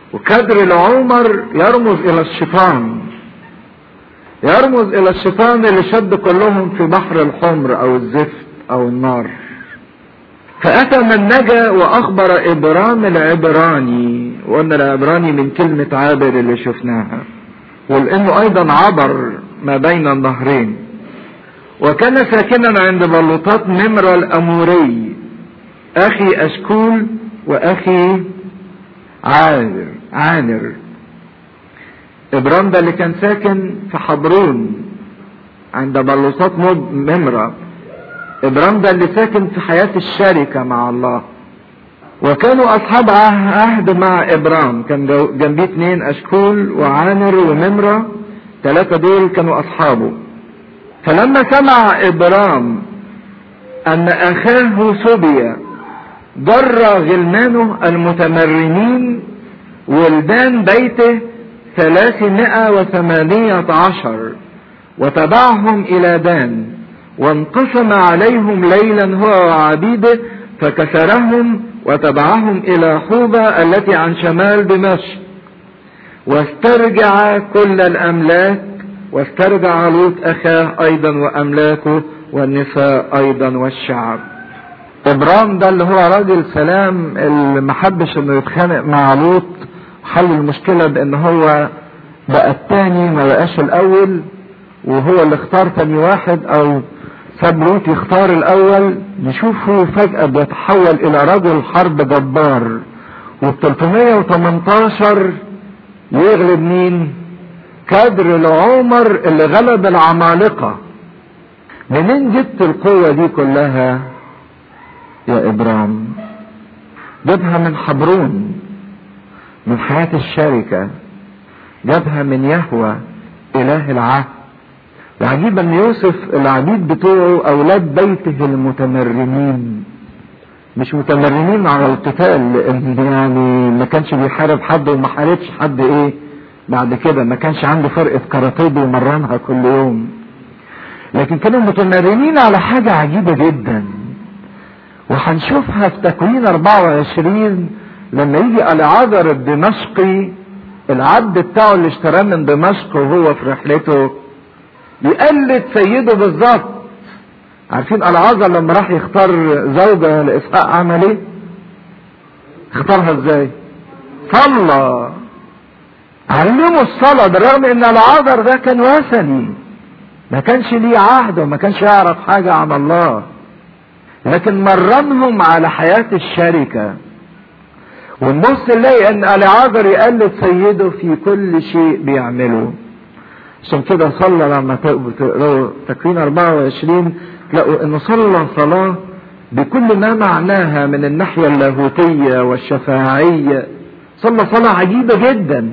وكدر العمر يرمز الى الشيطان يرمز الى الشيطان اللي شد كلهم في بحر الحمر او الزفت او النار فاتى من نجا واخبر ابرام العبراني وقلنا العبراني من كلمة عابر اللي شفناها ولانه ايضا عبر ما بين النهرين وكان ساكنا عند بلوطات نمر الاموري اخي اشكول واخي عامر عامر ابرام ده اللي كان ساكن في حضرون عند بلوطات ممرة ابرام ده اللي ساكن في حياة الشركة مع الله وكانوا اصحاب عهد مع ابرام كان جنبيه اتنين اشكول وعامر وممرة ثلاثة دول كانوا اصحابه فلما سمع ابرام ان اخاه سبي جر غلمانه المتمرنين ولدان بيته ثلاثمائة وثمانية عشر وتبعهم الى دان وانقسم عليهم ليلا هو وعبيده فكسرهم وتبعهم الى حوبة التي عن شمال دمشق واسترجع كل الاملاك واسترجع لوط اخاه ايضا واملاكه والنساء ايضا والشعب ابرام ده اللي هو راجل سلام اللي ما حبش انه يتخانق مع لوط حل المشكله بان هو بقى التاني ما بقاش الاول وهو اللي اختار تاني واحد او ساب لوط يختار الاول نشوفه فجأة بيتحول الى رجل حرب جبار وال 318 يغلب مين؟ كدر العمر اللي غلب العمالقة منين جبت القوة دي كلها يا ابرام جابها من حبرون من حياة الشركة جابها من يهوى اله العهد العجيب ان يوسف العبيد بتوعه اولاد بيته المتمرنين مش متمرنين على القتال لان يعني ما كانش بيحارب حد وما حاربش حد ايه بعد كده ما كانش عنده فرقة كاراتيه بيمرنها كل يوم لكن كانوا متمرنين على حاجة عجيبة جدا وهنشوفها في تكوين 24 لما يجي العذر الدمشقي العبد بتاعه اللي اشتراه من دمشق وهو في رحلته يقلد سيده بالظبط عارفين العازر لما راح يختار زوجة لإسحاق عمل ايه؟ اختارها ازاي؟ صلى علموا الصلاة بالرغم ان العازر ده كان وثني ما كانش ليه عهد وما كانش يعرف حاجة عن الله لكن مرنهم على حياة الشركة ونبص نلاقي ان العازر يقلد سيده في كل شيء بيعمله عشان كده صلى لما تقرأوا تكوين 24 تلاقوا انه صلى صلاة بكل ما معناها من الناحية اللاهوتية والشفاعية صلى صلاة عجيبة جدا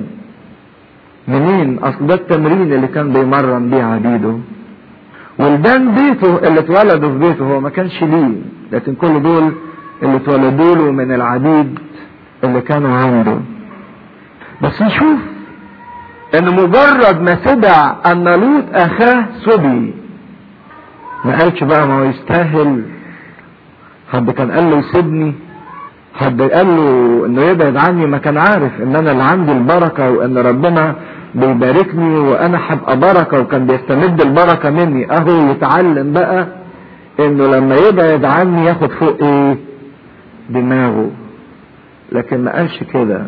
منين اصل ده التمرين اللي كان بيمرن بيه عبيده ولدان بيته اللي اتولدوا في بيته هو ما كانش ليه لكن كل دول اللي اتولدوا له من العبيد اللي كانوا عنده بس نشوف ان مجرد ما سمع ان لوط اخاه سبي ما قالش بقى ما هو يستاهل حد كان قال له يسيبني حد قال له انه يبعد عني ما كان عارف ان انا اللي عندي البركه وان ربنا بيباركني وانا هبقى بركه وكان بيستمد البركه مني اهو يتعلم بقى انه لما يبعد عني ياخد فوق ايه دماغه لكن ما قالش كده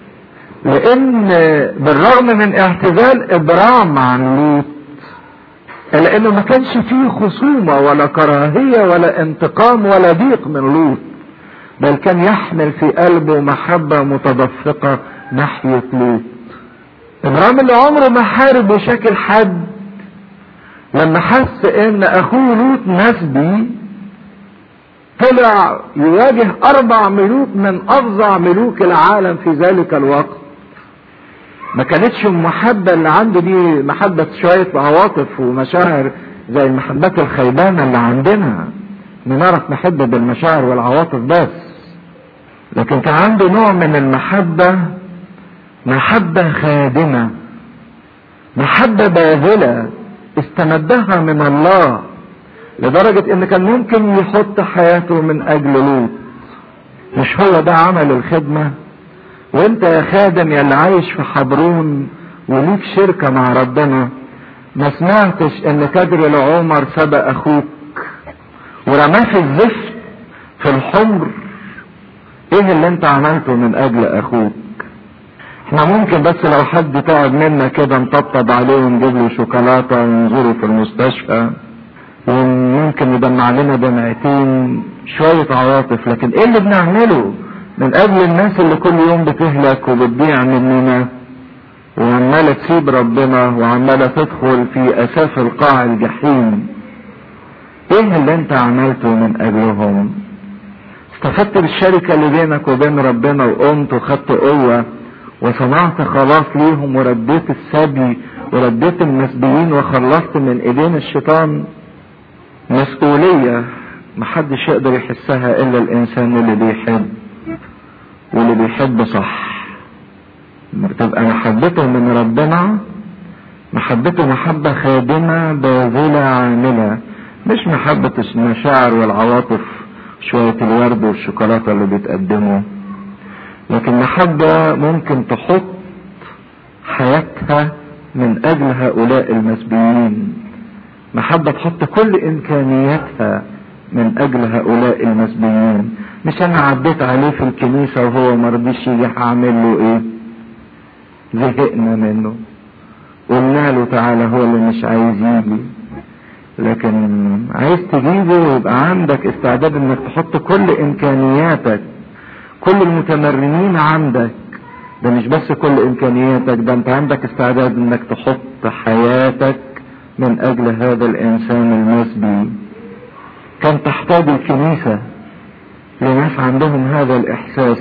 لان بالرغم من اعتزال ابرام عن لوط الا انه ما كانش فيه خصومه ولا كراهيه ولا انتقام ولا ضيق من لوط بل كان يحمل في قلبه محبه متدفقه ناحيه لوط ابرام اللي عمره ما حارب بشكل حد لما حس ان اخوه لوط نسبي طلع يواجه اربع ملوك من افظع ملوك العالم في ذلك الوقت ما كانتش المحبة اللي عنده دي محبة شوية عواطف ومشاعر زي المحبات الخيبانة اللي عندنا نعرف نحب بالمشاعر والعواطف بس لكن كان عنده نوع من المحبة محبة خادمة محبة باذلة استمدها من الله لدرجة ان كان ممكن يحط حياته من اجل لوط مش هو ده عمل الخدمة وانت يا خادم يا اللي عايش في حبرون وليك شركة مع ربنا ما سمعتش ان كدر العمر سبق اخوك ورماه في الزفت في الحمر ايه اللي انت عملته من اجل اخوك احنا ممكن بس لو حد تعب منا كده نطبطب عليه ونجيب له شوكولاته ونزوره في المستشفى وممكن يدمع لنا دمعتين شويه عواطف لكن ايه اللي بنعمله من اجل الناس اللي كل يوم بتهلك وبتضيع مننا وعماله تسيب ربنا وعماله تدخل في اساف القاع الجحيم ايه اللي انت عملته من اجلهم استفدت بالشركه اللي بينك وبين ربنا وقمت وخدت قوه وصنعت خلاص ليهم ورديت السبي ورديت المسبيين وخلصت من ايدين الشيطان مسؤولية محدش يقدر يحسها الا الانسان اللي بيحب واللي بيحب صح لما تبقى محبته من ربنا محبته محبة خادمة باذلة عاملة مش محبة المشاعر والعواطف شوية الورد والشوكولاتة اللي بتقدمه لكن محبة ممكن تحط حياتها من اجل هؤلاء المسبيين محبة تحط كل امكانياتها من اجل هؤلاء المسبيين مش انا عديت عليه في الكنيسة وهو مرضيش يجي هعمل له ايه زهقنا منه قلنا له تعالى هو اللي مش عايز يجي لكن عايز تجيبه ويبقى عندك استعداد انك تحط كل امكانياتك كل المتمرنين عندك ده مش بس كل امكانياتك ده انت عندك استعداد انك تحط حياتك من اجل هذا الانسان المسبي كان تحتاج الكنيسة لناس عندهم هذا الاحساس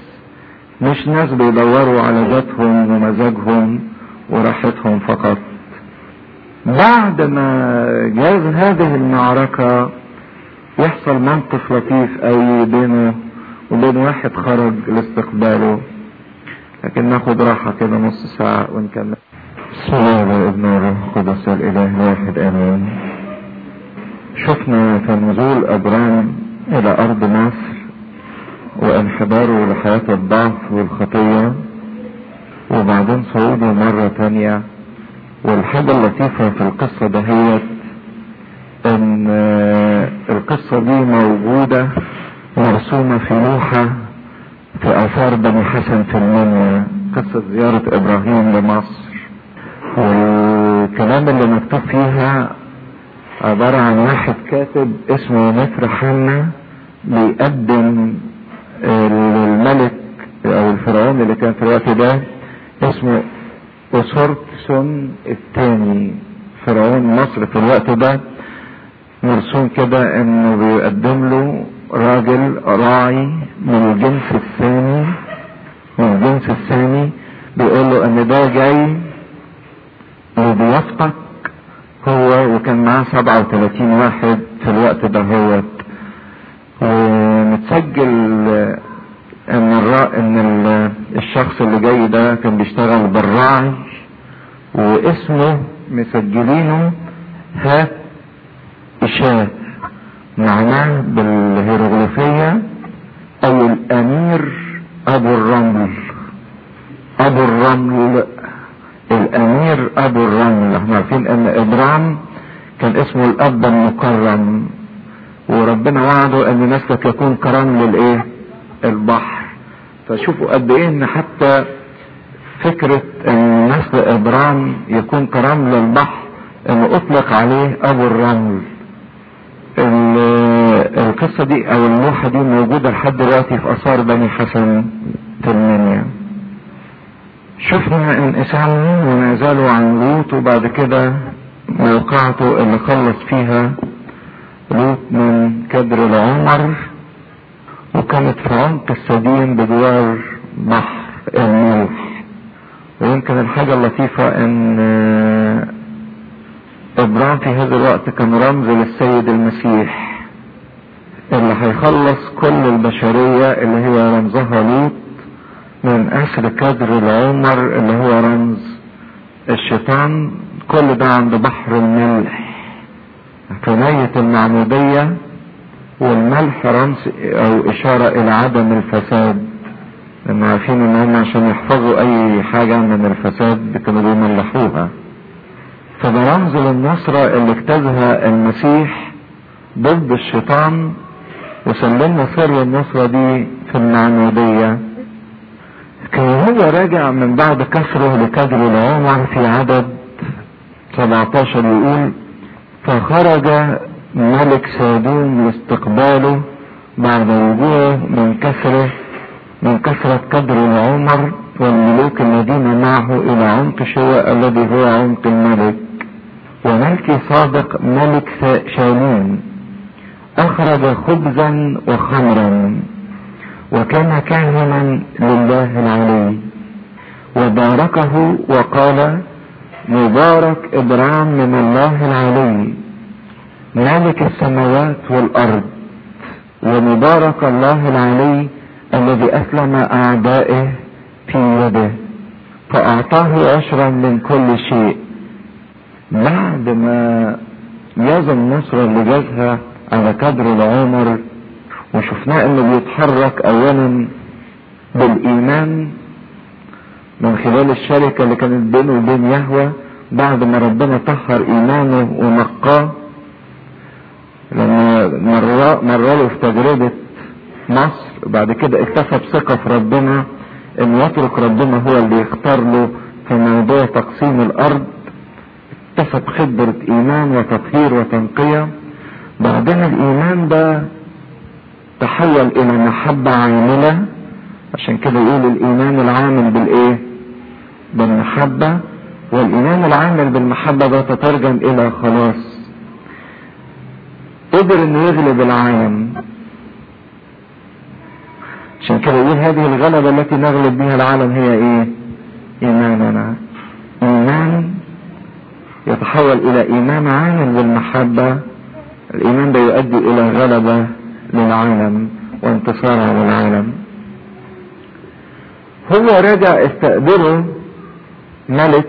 مش ناس بيدوروا على ذاتهم ومزاجهم وراحتهم فقط بعد ما جاز هذه المعركة يحصل موقف لطيف قوي بينه وبين واحد خرج لاستقباله لكن ناخد راحة كده نص ساعة ونكمل بسم الله والابن والروح القدس الاله الواحد امين شفنا في نزول ابرام الى ارض مصر وانحداره لحياة الضعف والخطية وبعدين صعوده مرة تانية والحاجة اللطيفة في القصة دهيت ان القصة دي موجودة مرسومة في لوحة في اثار بني حسن في المنيا قصة زيارة ابراهيم لمصر والكلام اللي مكتوب فيها عبارة عن واحد كاتب اسمه متر حنا بيقدم للملك او الفرعون اللي كان في الوقت ده اسمه أسرتسون الثاني فرعون مصر في الوقت ده مرسوم كده انه بيقدم له راجل راعي من الجنس الثاني من الجنس الثاني بيقول له ان ده جاي لضيافتك هو وكان معاه 37 واحد في الوقت ده هو ومتسجل ان الرا... ان ال... الشخص اللي جاي ده كان بيشتغل بالراعي واسمه مسجلينه ها إشاء معناه بالهيروغليفية أو الأمير أبو الرمل أبو الرمل الأمير أبو الرمل احنا عارفين أن إبرام كان اسمه الأب المكرم وربنا وعده أن نسلك يكون كرم للإيه؟ البحر فشوفوا قد إيه إن حتى فكرة أن نسل إبرام يكون كرم للبحر انه اطلق عليه ابو الرمل القصة دي او اللوحة دي موجودة لحد دلوقتي في اثار بني حسن في المنيا شفنا انقسام ونزاله عن لوط وبعد كده موقعته اللي خلص فيها لوط من كدر العمر وكانت في عمق السديم بجوار بحر الملح ويمكن الحاجة اللطيفة ان ابراهيم في هذا الوقت كان رمز للسيد المسيح اللي هيخلص كل البشرية اللي هي رمزها لوط من اسر كدر العمر اللي هو رمز الشيطان كل ده عند بحر الملح عناية المعمودية والملح رمز او اشارة الى عدم الفساد لما عارفين ان هم عشان يحفظوا اي حاجة من الفساد كانوا بيملحوها فده رمز للنصرة اللي اجتازها المسيح ضد الشيطان وسلمنا سر النصرة دي في المعمودية كان هو راجع من بعد كسره لكدر العمر في عدد 17 يقول فخرج ملك سادوم لاستقباله بعد رجوعه من كسره من كثرة قدر العمر والملوك الذين معه إلى عمق شواء الذي هو عمق الملك وملكي صادق ملك شاليم أخرج خبزا وخمرا وكان كاهنا لله العلي وباركه وقال مبارك إبرام من الله العلي مالك السماوات والأرض ومبارك الله العلي الذي أسلم أعدائه في يده فأعطاه عشرا من كل شيء بعد ما جاز النصرة اللي جازها على قدر العمر وشفناه انه بيتحرك اولا بالايمان من خلال الشركة اللي كانت بينه وبين يهوى بعد ما ربنا طهر ايمانه ونقاه لما مر له في تجربة مصر بعد كده اكتسب ثقة في ربنا ان يترك ربنا هو اللي يختار له في موضوع تقسيم الارض اكتسب خبرة ايمان وتطهير وتنقية بعدين الايمان ده تحول الى محبة عاملة عشان كده يقول الايمان العامل بالايه بالمحبة والايمان العامل بالمحبة ده تترجم الى خلاص قدر انه يغلب العالم عشان كده يقول هذه الغلبة التي نغلب بها العالم هي ايه ايماننا ايمان يتحول الى ايمان عامل بالمحبة الايمان ده يؤدي الى غلبة للعالم وانتصار على العالم هو رجع استقبله ملك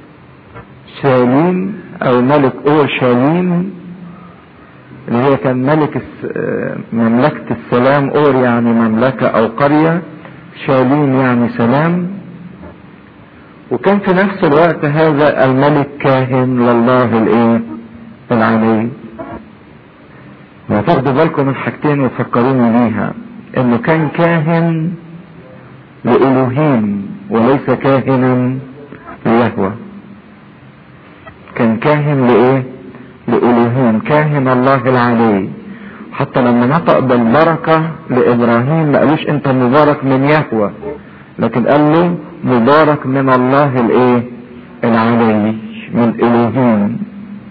شاليم او ملك اورشليم اللي هي كان ملك مملكة السلام اور يعني مملكة او قرية شاليم يعني سلام وكان في نفس الوقت هذا الملك كاهن لله الايه العلي وتاخدوا بالكم من حاجتين وتفكروني بيها انه كان كاهن لالوهيم وليس كاهنا ليهوى كان كاهن لايه لالوهيم كاهن الله العلي حتى لما نطق بالبركة لابراهيم ما قالوش انت مبارك من يهوى لكن قال له مبارك من الله الايه العلي من الوهيم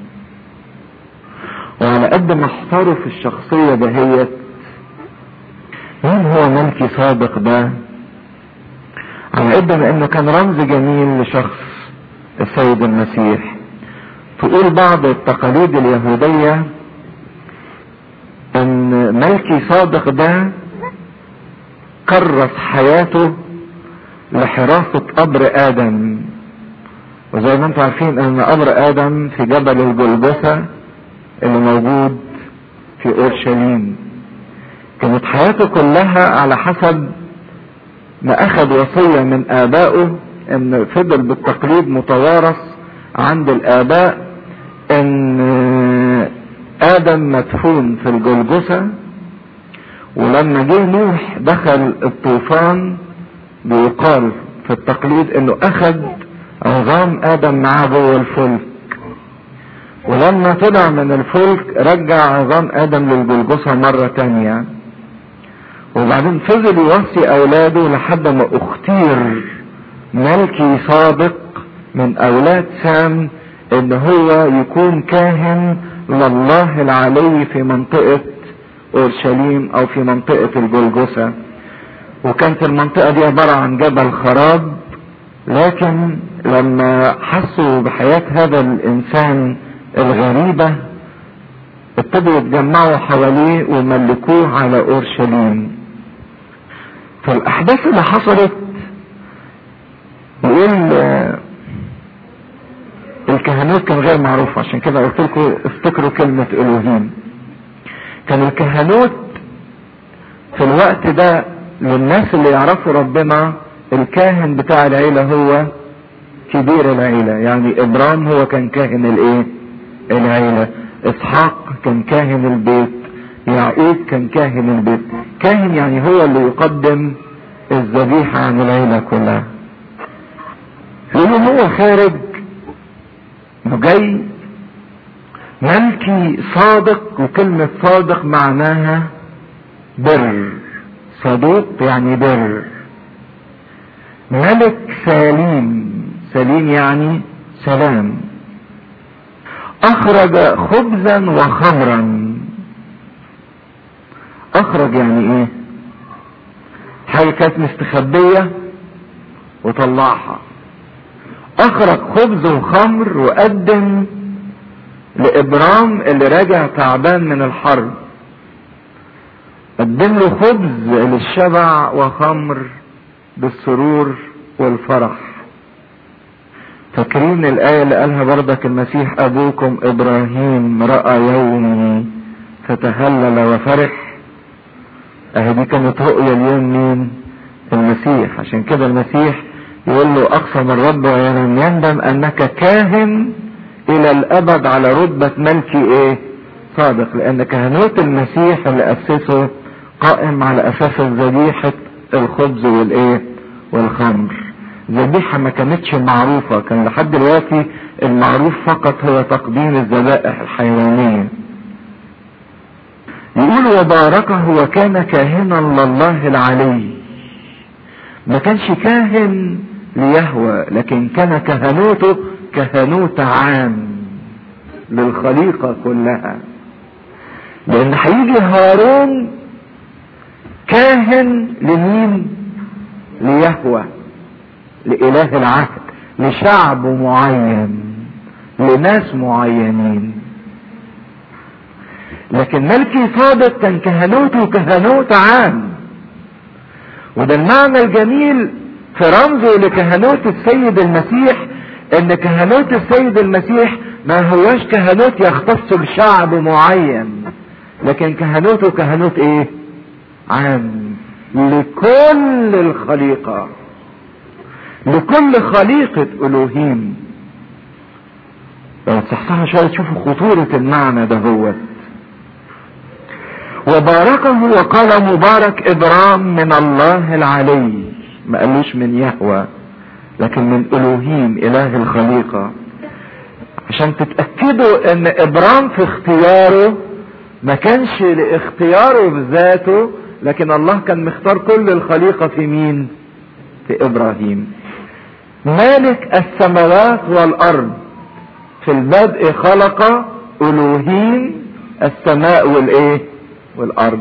وعلى قد ما احتاروا في الشخصية دهيت مين هو ملكي صادق ده على قد ما انه كان رمز جميل لشخص السيد المسيح تقول بعض التقاليد اليهودية ان ملكي صادق ده كرس حياته لحراسة قبر ادم وزي ما انتم عارفين ان قبر ادم في جبل الجلجثة اللي موجود في اورشليم كانت حياته كلها على حسب ما اخذ وصية من ابائه ان فضل بالتقليد متوارث عند الاباء ان ادم مدفون في الجلجثة ولما جه نوح دخل الطوفان بيقال في التقليد انه اخذ عظام ادم معاه جوه الفلك ولما طلع من الفلك رجع عظام ادم للجلجثة مرة تانية وبعدين فضل يوصي اولاده لحد ما اختير ملكي سابق من اولاد سام ان هو يكون كاهن لله العلي في منطقة اورشليم او في منطقة الجلجثة وكانت المنطقة دي عبارة عن جبل خراب لكن لما حسوا بحياة هذا الانسان الغريبة ابتدوا يتجمعوا حواليه وملكوه على اورشليم فالاحداث اللي حصلت يقول الكهنوت كان غير معروف عشان كده قلت لكم افتكروا كلمة الوهيم كان الكهنوت في الوقت ده للناس اللي يعرفوا ربنا الكاهن بتاع العيلة هو كبير العيلة يعني ابرام هو كان كاهن الايه العيلة اسحاق كان كاهن البيت يعقوب كان كاهن البيت كاهن يعني هو اللي يقدم الذبيحة عن العيلة كلها يقول هو خارج جاي ملكي صادق وكلمة صادق معناها بر صديق يعني بر ملك سليم سليم يعني سلام اخرج خبزا وخمرا اخرج يعني ايه حاجة كانت مستخبية وطلعها اخرج خبز وخمر وقدم لابرام اللي راجع تعبان من الحرب قدم له خبز للشبع وخمر بالسرور والفرح فاكرين الآية اللي قالها بردك المسيح أبوكم إبراهيم رأى يومي فتهلل وفرح أهي دي كانت رؤية اليوم مين؟ المسيح عشان كده المسيح يقول له أقسم الرب ولم يندم أنك كاهن إلى الأبد على رتبة ملكي إيه؟ صادق لأن كهنوت المسيح اللي أسسه قائم على أساس ذبيحة الخبز والإيه؟ والخمر ذبيحة ما كانتش معروفة كان لحد دلوقتي المعروف فقط هو تقديم الذبائح الحيوانية يقول وباركه وكان كاهنا لله العلي ما كانش كاهن ليهوى لكن كان كهنوته كهنوت عام للخليقة كلها لان هيجي هارون كاهن لمين ليهوى لإله العهد لشعب معين لناس معينين لكن ملكي صادق كان كهنوته كهنوت عام وده المعنى الجميل في رمزه لكهنوت السيد المسيح ان كهنوت السيد المسيح ما هوش كهنوت يختص بشعب معين لكن كهنوته كهنوت ايه عام لكل الخليقه لكل خليقة ألوهيم لو تصحصحوا شوية تشوفوا خطورة المعنى ده هو وباركه وقال مبارك إبرام من الله العلي ما قالوش من يهوى لكن من ألوهيم إله الخليقة عشان تتأكدوا ان إبرام في اختياره ما كانش لاختياره بذاته لكن الله كان مختار كل الخليقة في مين في إبراهيم مالك السماوات والارض في البدء خلق الوهيم السماء والايه والارض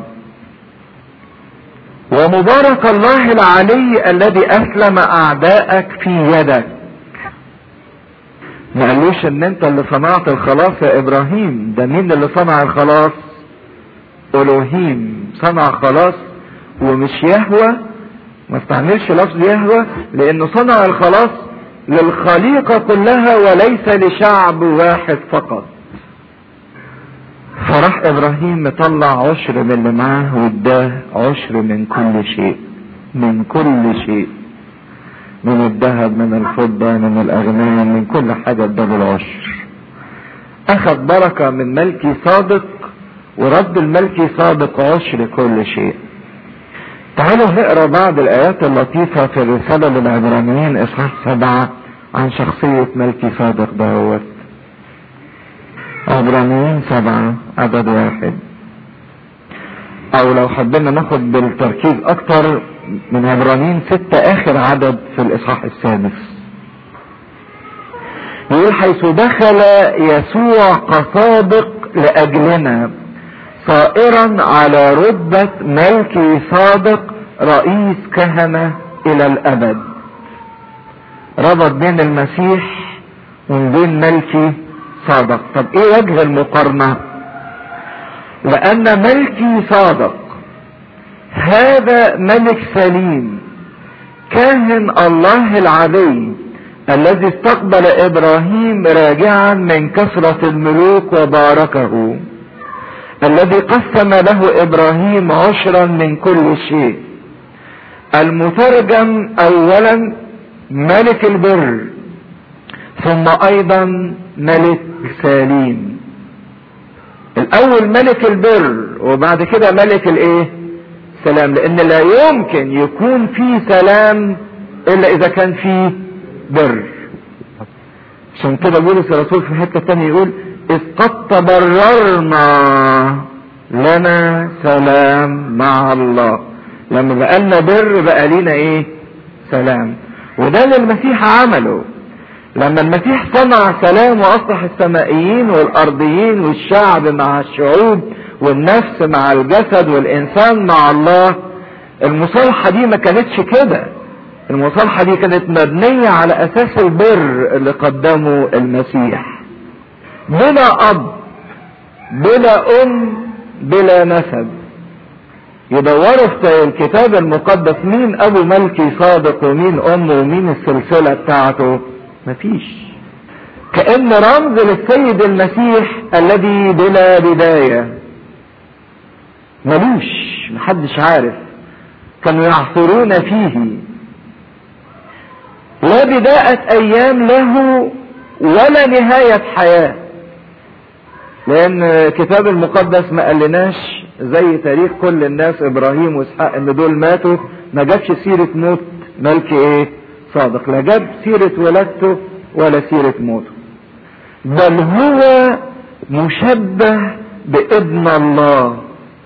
ومبارك الله العلي الذي اسلم اعداءك في يدك ما قالوش ان انت اللي صنعت الخلاص يا ابراهيم ده مين اللي صنع الخلاص الوهيم صنع خلاص ومش يهوى ما استعملش لفظ يهوى لانه صنع الخلاص للخليقة كلها وليس لشعب واحد فقط فراح ابراهيم مطلع عشر من اللي معاه واداه عشر من كل شيء من كل شيء من الذهب من الفضة من الاغنام من كل حاجة اداه العشر اخذ بركة من ملكي صادق ورد الملكي صادق عشر كل شيء تعالوا نقرا بعض الايات اللطيفة في الرسالة للعبرانيين اصحاح سبعة عن شخصية ملكي صادق دهوت عبرانيين سبعة عدد واحد او لو حبينا ناخد بالتركيز اكتر من عبرانيين ستة اخر عدد في الاصحاح السادس يقول حيث دخل يسوع كسابق لاجلنا صائرا على رتبة ملكي صادق رئيس كهنة الى الابد ربط بين المسيح وبين ملكي صادق طب ايه وجه المقارنة لان ملكي صادق هذا ملك سليم كاهن الله العلي الذي استقبل ابراهيم راجعا من كثرة الملوك وباركه الذي قسم له ابراهيم عشرا من كل شيء المترجم اولا ملك البر ثم ايضا ملك سليم الاول ملك البر وبعد كده ملك الايه سلام لان لا يمكن يكون في سلام الا اذا كان فيه بر عشان كده بولس الرسول في حته تانية يقول اذ قد تبررنا لنا سلام مع الله لما بقى لنا بر بقى لينا ايه سلام وده اللي المسيح عمله لما المسيح صنع سلام واصلح السمائيين والارضيين والشعب مع الشعوب والنفس مع الجسد والانسان مع الله المصالحة دي ما كانتش كده المصالحة دي كانت مبنية على اساس البر اللي قدمه المسيح بلا اب بلا ام بلا نسب يدوروا في الكتاب المقدس مين ابو ملكي صادق ومين امه ومين السلسلة بتاعته مفيش كأن رمز للسيد المسيح الذي بلا بداية ملوش محدش عارف كانوا يعثرون فيه لا بداية ايام له ولا نهاية حياة لان الكتاب المقدس ما قالناش زي تاريخ كل الناس ابراهيم واسحاق ان دول ماتوا ما جابش سيرة موت ملك ايه صادق لا جاب سيرة ولادته ولا سيرة موته بل هو مشبه بابن الله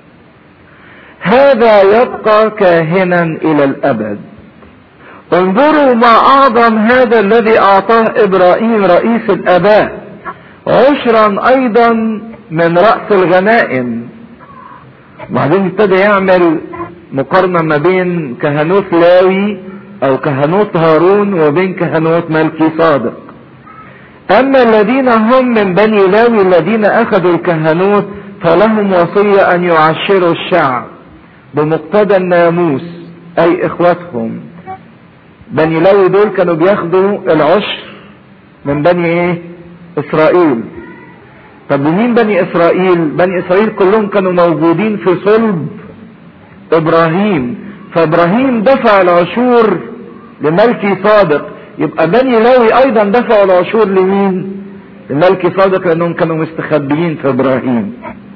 هذا يبقى كاهنا الى الابد انظروا ما اعظم هذا الذي اعطاه ابراهيم رئيس الاباء عشرا ايضا من رأس الغنائم بعدين ابتدى يعمل مقارنة ما بين كهنوت لاوي او كهنوت هارون وبين كهنوت ملكي صادق اما الذين هم من بني لاوي الذين اخذوا الكهنوت فلهم وصية ان يعشروا الشعب بمقتضى الناموس اي اخواتهم بني لاوي دول كانوا بياخدوا العشر من بني ايه اسرائيل طب مين بني اسرائيل بني اسرائيل كلهم كانوا موجودين في صلب ابراهيم فابراهيم دفع العشور لملكي صادق يبقى بني لاوي ايضا دفعوا العشور لمين لملكي صادق لانهم كانوا مستخبيين في ابراهيم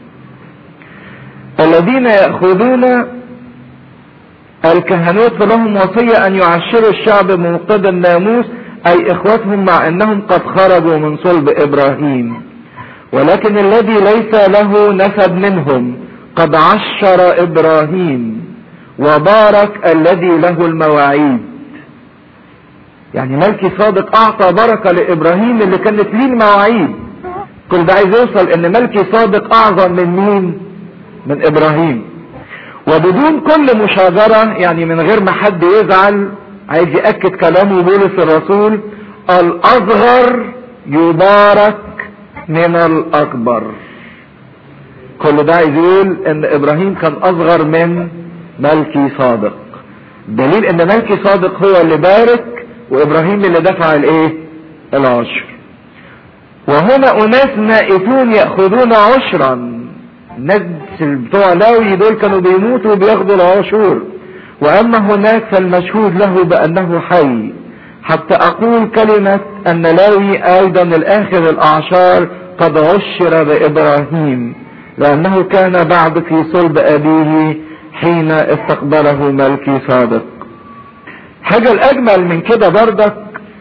الذين يأخذون الكهنوت فلهم وصية ان يعشروا الشعب بمقتضى الناموس اي اخوتهم مع انهم قد خرجوا من صلب ابراهيم ولكن الذي ليس له نسب منهم قد عشر ابراهيم وبارك الذي له المواعيد يعني ملكي صادق اعطى بركة لابراهيم اللي كانت ليه المواعيد كل ده عايز يوصل ان ملكي صادق اعظم من مين من ابراهيم وبدون كل مشاجرة يعني من غير ما حد يزعل عايز يأكد كلامه بولس الرسول الاصغر يبارك من الاكبر كل ده عايز يقول ان ابراهيم كان اصغر من ملكي صادق دليل ان ملكي صادق هو اللي بارك وابراهيم اللي دفع الايه العشر وهنا اناس نائفون ياخذون عشرا الناس بتوع لاوي دول كانوا بيموتوا وبياخدوا العشور واما هناك فالمشهود له بانه حي حتى اقول كلمة ان لاوي ايضا الاخر الاعشار قد عشر بابراهيم لانه كان بعد في صلب ابيه حين استقبله ملكي صادق حاجة الاجمل من كده بردك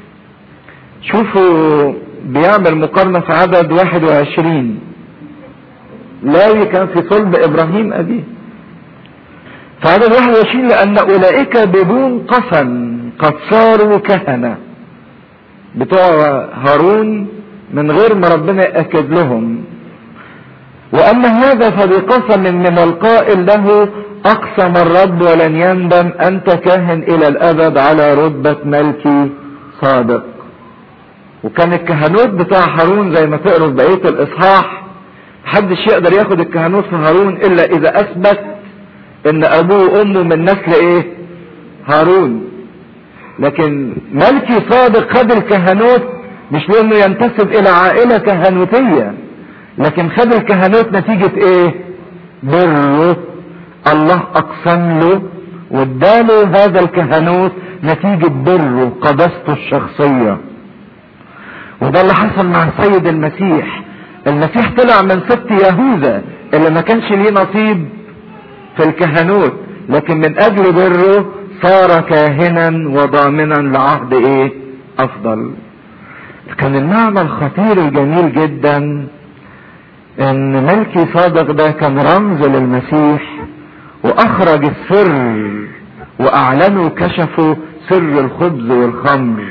شوفوا بيعمل مقارنة في عدد واحد وعشرين لاوي كان في صلب ابراهيم ابيه فعدد واحد وعشرين لان اولئك بدون قسم قد صاروا كهنة بتوع هارون من غير ما ربنا يأكد لهم واما هذا فبقسم من القائل له اقسم الرب ولن يندم انت كاهن الى الابد على رتبة ملكي صادق وكان الكهنوت بتاع هارون زي ما تقروا في بقية الاصحاح محدش يقدر ياخد الكهنوت في هارون الا اذا اثبت ان ابوه وامه من نسل ايه هارون لكن ملكي صادق خد الكهنوت مش لانه ينتسب الى عائلة كهنوتية لكن خد الكهنوت نتيجة ايه بره الله اقسم له واداله هذا الكهنوت نتيجة بره قداسته الشخصية وده اللي حصل مع السيد المسيح المسيح طلع من سبط يهوذا اللي ما كانش ليه نصيب في الكهنوت لكن من اجل بره صار كاهنا وضامنا لعهد ايه افضل كان المعنى الخطير الجميل جدا ان ملكي صادق ده كان رمز للمسيح واخرج السر واعلنوا كشفوا سر الخبز والخمر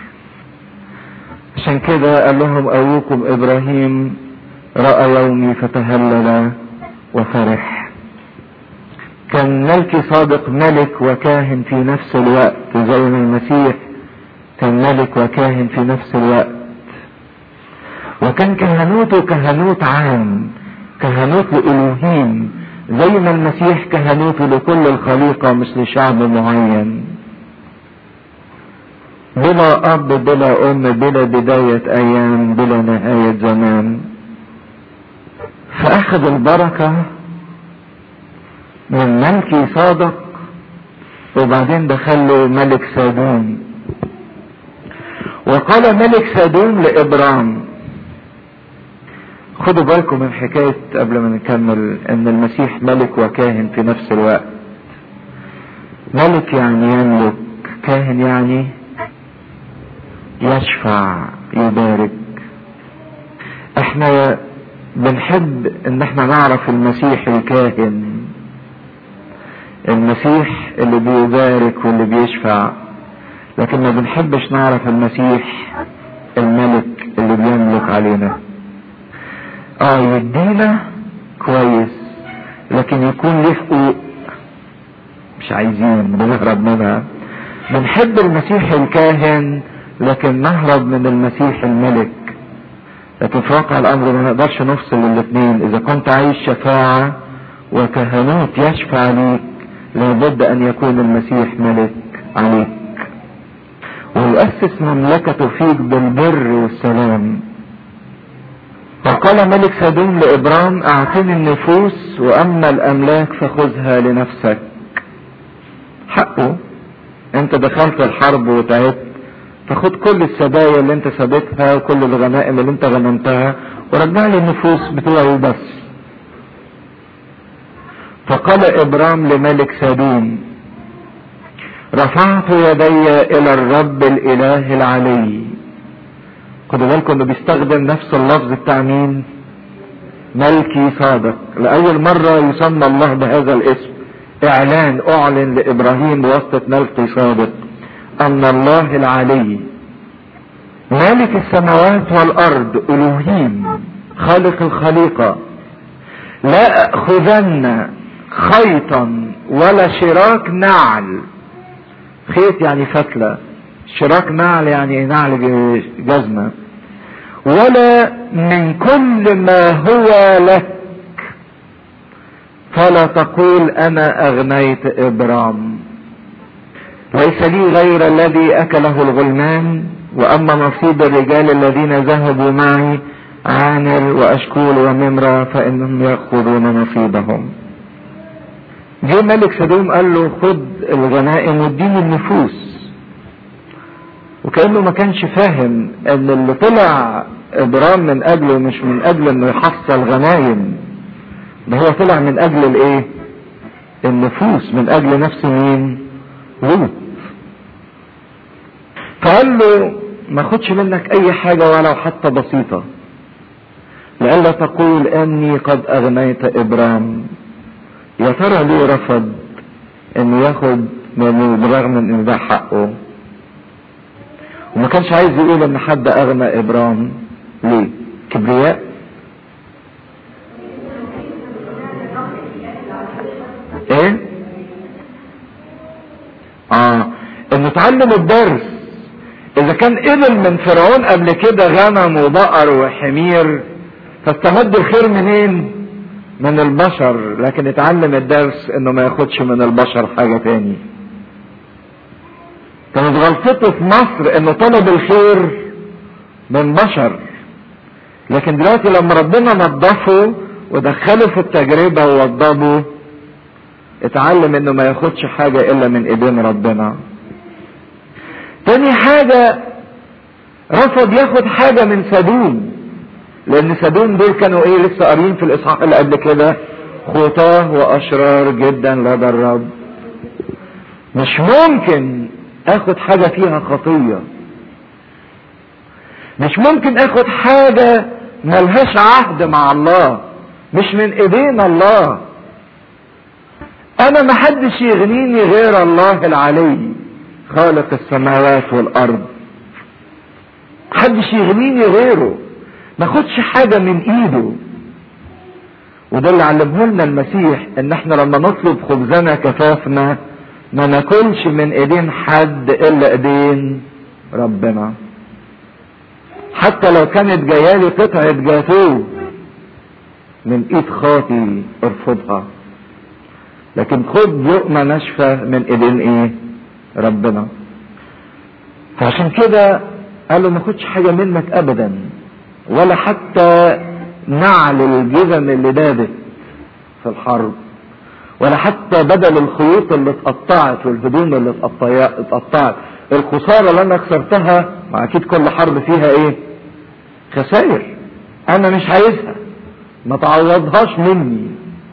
عشان كده قال لهم ابوكم ابراهيم راى يومي فتهلل وفرح كان ملكي صادق ملك وكاهن في نفس الوقت زي ما المسيح كان ملك وكاهن في نفس الوقت وكان كهنوته كهنوت عام كهنوت لإلهيم زي ما المسيح كهنوته لكل الخليقة مش لشعب معين بلا أب بلا أم بلا بداية أيام بلا نهاية زمان فأخذ البركة من ملكي صادق وبعدين دخله ملك سادوم وقال ملك سادوم لإبرام خدوا بالكم من حكاية قبل ما نكمل ان المسيح ملك وكاهن في نفس الوقت ملك يعني يملك كاهن يعني يشفع يبارك احنا بنحب ان احنا نعرف المسيح الكاهن المسيح اللي بيبارك واللي بيشفع لكن ما بنحبش نعرف المسيح الملك اللي بيملك علينا اه يدينا كويس لكن يكون له حقوق مش عايزين بنهرب منها بنحب المسيح الكاهن لكن نهرب من المسيح الملك لكن في واقع الامر ما نقدرش نفصل الاثنين اذا كنت عايز شفاعة وكهنوت يشفع ليك لابد ان يكون المسيح ملك عليك ويؤسس مملكته فيك بالبر والسلام وقال ملك سدوم لابرام اعطني النفوس واما الاملاك فخذها لنفسك حقه انت دخلت الحرب وتعبت فخد كل السبايا اللي انت سابتها وكل الغنائم اللي انت غنمتها ورجع لي النفوس بتوعي بس فقال ابرام لملك سدوم رفعت يدي الى الرب الاله العلي خدوا بالكم انه بيستخدم نفس اللفظ بتاع مين ملكي صادق لاول مرة يسمى الله بهذا الاسم اعلان اعلن لابراهيم بواسطة ملكي صادق ان الله العلي مالك السماوات والارض الوهيم خالق الخليقة لا اخذن خيطا ولا شراك نعل خيط يعني فتلة شراك نعل يعني نعل جزمة ولا من كل ما هو لك فلا تقول انا اغنيت ابرام ليس لي غير الذي اكله الغلمان واما نصيب الرجال الذين ذهبوا معي عامر واشكول وممرة فانهم ياخذون نصيبهم جه ملك سدوم قال له خد الغنائم واديني النفوس وكانه ما كانش فاهم ان اللي طلع ابرام من اجله مش من اجل انه يحصل غنايم ده هو طلع من اجل الايه النفوس من اجل نفس مين لوط فقال له ما خدش منك اي حاجة ولو حتى بسيطة لئلا تقول اني قد اغنيت ابرام يا ترى ليه رفض انه ياخد من بالرغم من ان ده حقه وما كانش عايز يقول ان حد اغنى ابرام ليه كبرياء ايه اه انه اتعلم الدرس اذا كان قبل من فرعون قبل كده غنم وبقر وحمير فاستمد الخير منين من البشر لكن اتعلم الدرس انه ما ياخدش من البشر حاجة تاني كانت غلطته في مصر انه طلب الخير من بشر لكن دلوقتي لما ربنا نظفه ودخله في التجربة ووضبه اتعلم انه ما ياخدش حاجة الا من ايدين ربنا تاني حاجة رفض ياخد حاجة من سدوم لان سدوم دول كانوا ايه لسه قاريين في الاصحاح اللي قبل كده خطاه واشرار جدا لدى الرب مش ممكن اخد حاجة فيها خطية مش ممكن اخد حاجة ملهاش عهد مع الله مش من ايدين الله انا محدش يغنيني غير الله العلي خالق السماوات والارض محدش يغنيني غيره ما خدش حاجة من ايده وده اللي علمه لنا المسيح ان احنا لما نطلب خبزنا كفافنا ما ناكلش من ايدين حد الا ايدين ربنا حتى لو كانت جايالي قطعة جاتوه من ايد خاطي ارفضها لكن خد لقمة ناشفة من ايدين ايه ربنا فعشان كده قال له ما خدش حاجة منك ابدا ولا حتى نعل الجزم اللي دابت في الحرب ولا حتى بدل الخيوط اللي اتقطعت والهدوم اللي اتقطعت الخسارة اللي انا خسرتها ما اكيد كل حرب فيها ايه خسائر انا مش عايزها ما تعوضهاش مني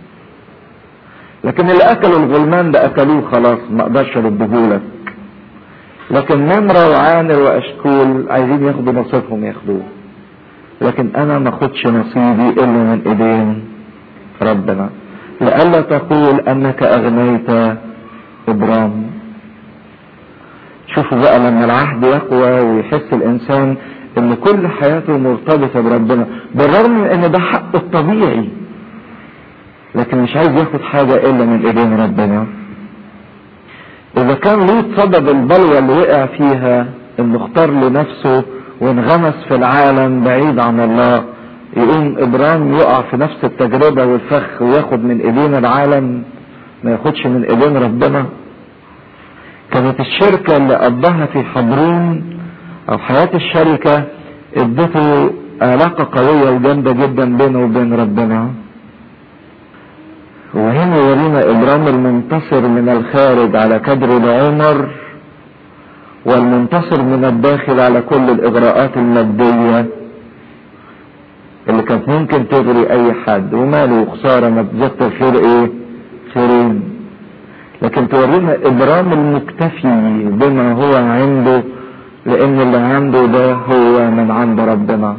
لكن اللي اكلوا الغلمان ده اكلوه خلاص ما اقدرش اردهولك لكن نمرة وعامر واشكول عايزين ياخدوا نصيبهم ياخدوه لكن انا ما اخدش نصيبي الا من ايدين ربنا لئلا تقول انك اغنيت ابرام شوفوا بقى لما العهد يقوى ويحس الانسان ان كل حياته مرتبطة بربنا بالرغم من ان ده حقه الطبيعي لكن مش عايز ياخد حاجة الا من ايدين ربنا اذا كان لوط سبب البلوى اللي وقع فيها انه اختار لنفسه وانغمس في العالم بعيد عن الله يقوم ابرام يقع في نفس التجربة والفخ وياخد من ايدين العالم ما ياخدش من ايدين ربنا كانت الشركة اللي قضاها في حبرون او حياة الشركة ادته علاقة قوية وجامدة جدا بينه وبين ربنا وهنا يورينا ابرام المنتصر من الخارج على كدر العمر والمنتصر من الداخل على كل الاغراءات المادية اللي كانت ممكن تغري اي حد وماله خسارة ما تذكر خير ايه خيرين لكن تورينا ابرام المكتفي بما هو عنده لان اللي عنده ده هو من عند ربنا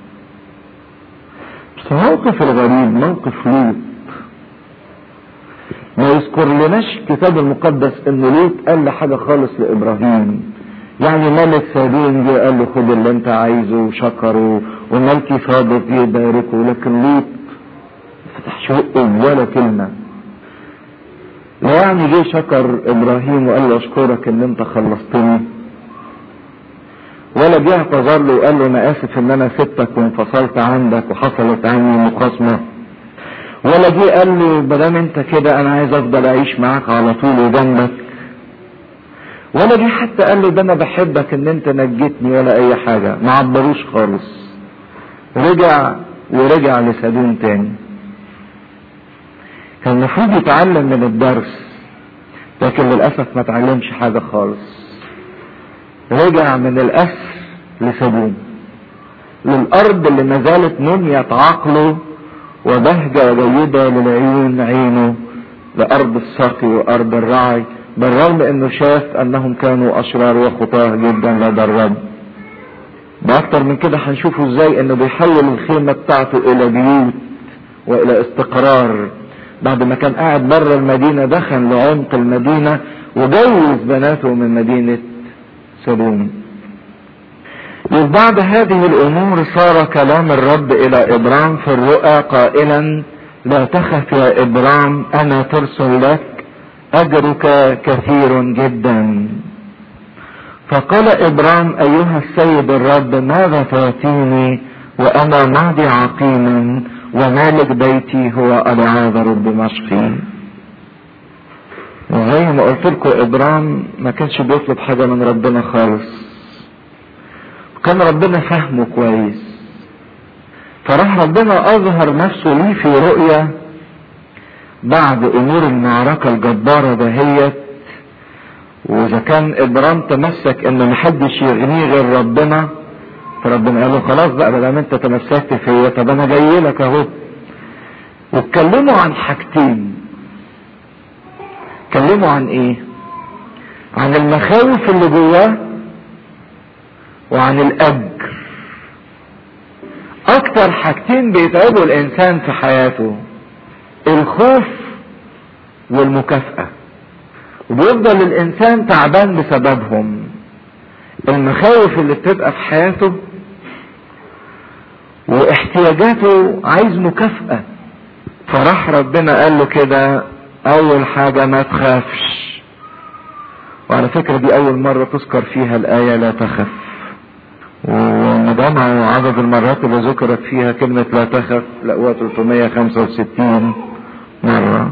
بس موقف الغريب موقف لوط ما يذكر لناش الكتاب المقدس ان لوط قال له حاجه خالص لابراهيم يعني ملك سابين جه قال له خد اللي انت عايزه وشكره وملكي صادق جه يباركه لكن لوط فتحش بقه ولا كلمه لا يعني جه شكر ابراهيم وقال له اشكرك ان انت خلصتني ولا جه اعتذر له وقال له انا اسف ان انا سبتك وانفصلت عندك وحصلت عني مخاصمه ولا جه قال له مادام انت كده انا عايز افضل اعيش معاك على طول وجنبك ولا جه حتى قال له ده انا بحبك ان انت نجيتني ولا اي حاجه ما عبروش خالص رجع ورجع لسدوم تاني كان المفروض يتعلم من الدرس لكن للاسف ما اتعلمش حاجه خالص رجع من الاسر لسدوم للارض اللي ما زالت منية عقله وبهجة جيدة للعيون عينه لأرض السقي وأرض الرعي بالرغم انه شاف انهم كانوا اشرار وخطاه جدا لدى الرب باكتر من كده هنشوفوا ازاي انه بيحول الخيمة بتاعته الى بيوت والى استقرار بعد ما كان قاعد بره المدينة دخل لعمق المدينة وجوز بناته من مدينة سدوم وبعد هذه الامور صار كلام الرب الى ابرام في الرؤى قائلا لا تخف يا ابرام انا ترسل لك اجرك كثير جدا فقال ابرام ايها السيد الرب ماذا تعطيني وانا ماضي عقيما ومالك بيتي هو العاذر الدمشقي وزي ما قلت لكم ابرام ما كانش بيطلب حاجه من ربنا خالص كان ربنا فهمه كويس فراح ربنا اظهر نفسه ليه في رؤية بعد امور المعركة الجبارة دهيت واذا كان ابرام تمسك ان محدش يغنيه غير ربنا فربنا قال له خلاص بقى ما انت تمسكت فيا طب انا جاي لك اهو واتكلموا عن حاجتين اتكلموا عن ايه عن المخاوف اللي جواه وعن الاجر اكتر حاجتين بيتعبوا الانسان في حياته الخوف والمكافأة وبيفضل الانسان تعبان بسببهم المخاوف اللي بتبقى في حياته واحتياجاته عايز مكافأة فراح ربنا قال له كده اول حاجة ما تخافش وعلى فكرة دي اول مرة تذكر فيها الاية لا تخف ومجمع عدد المرات اللي ذكرت فيها كلمة لا تخف لقوها 365 مرة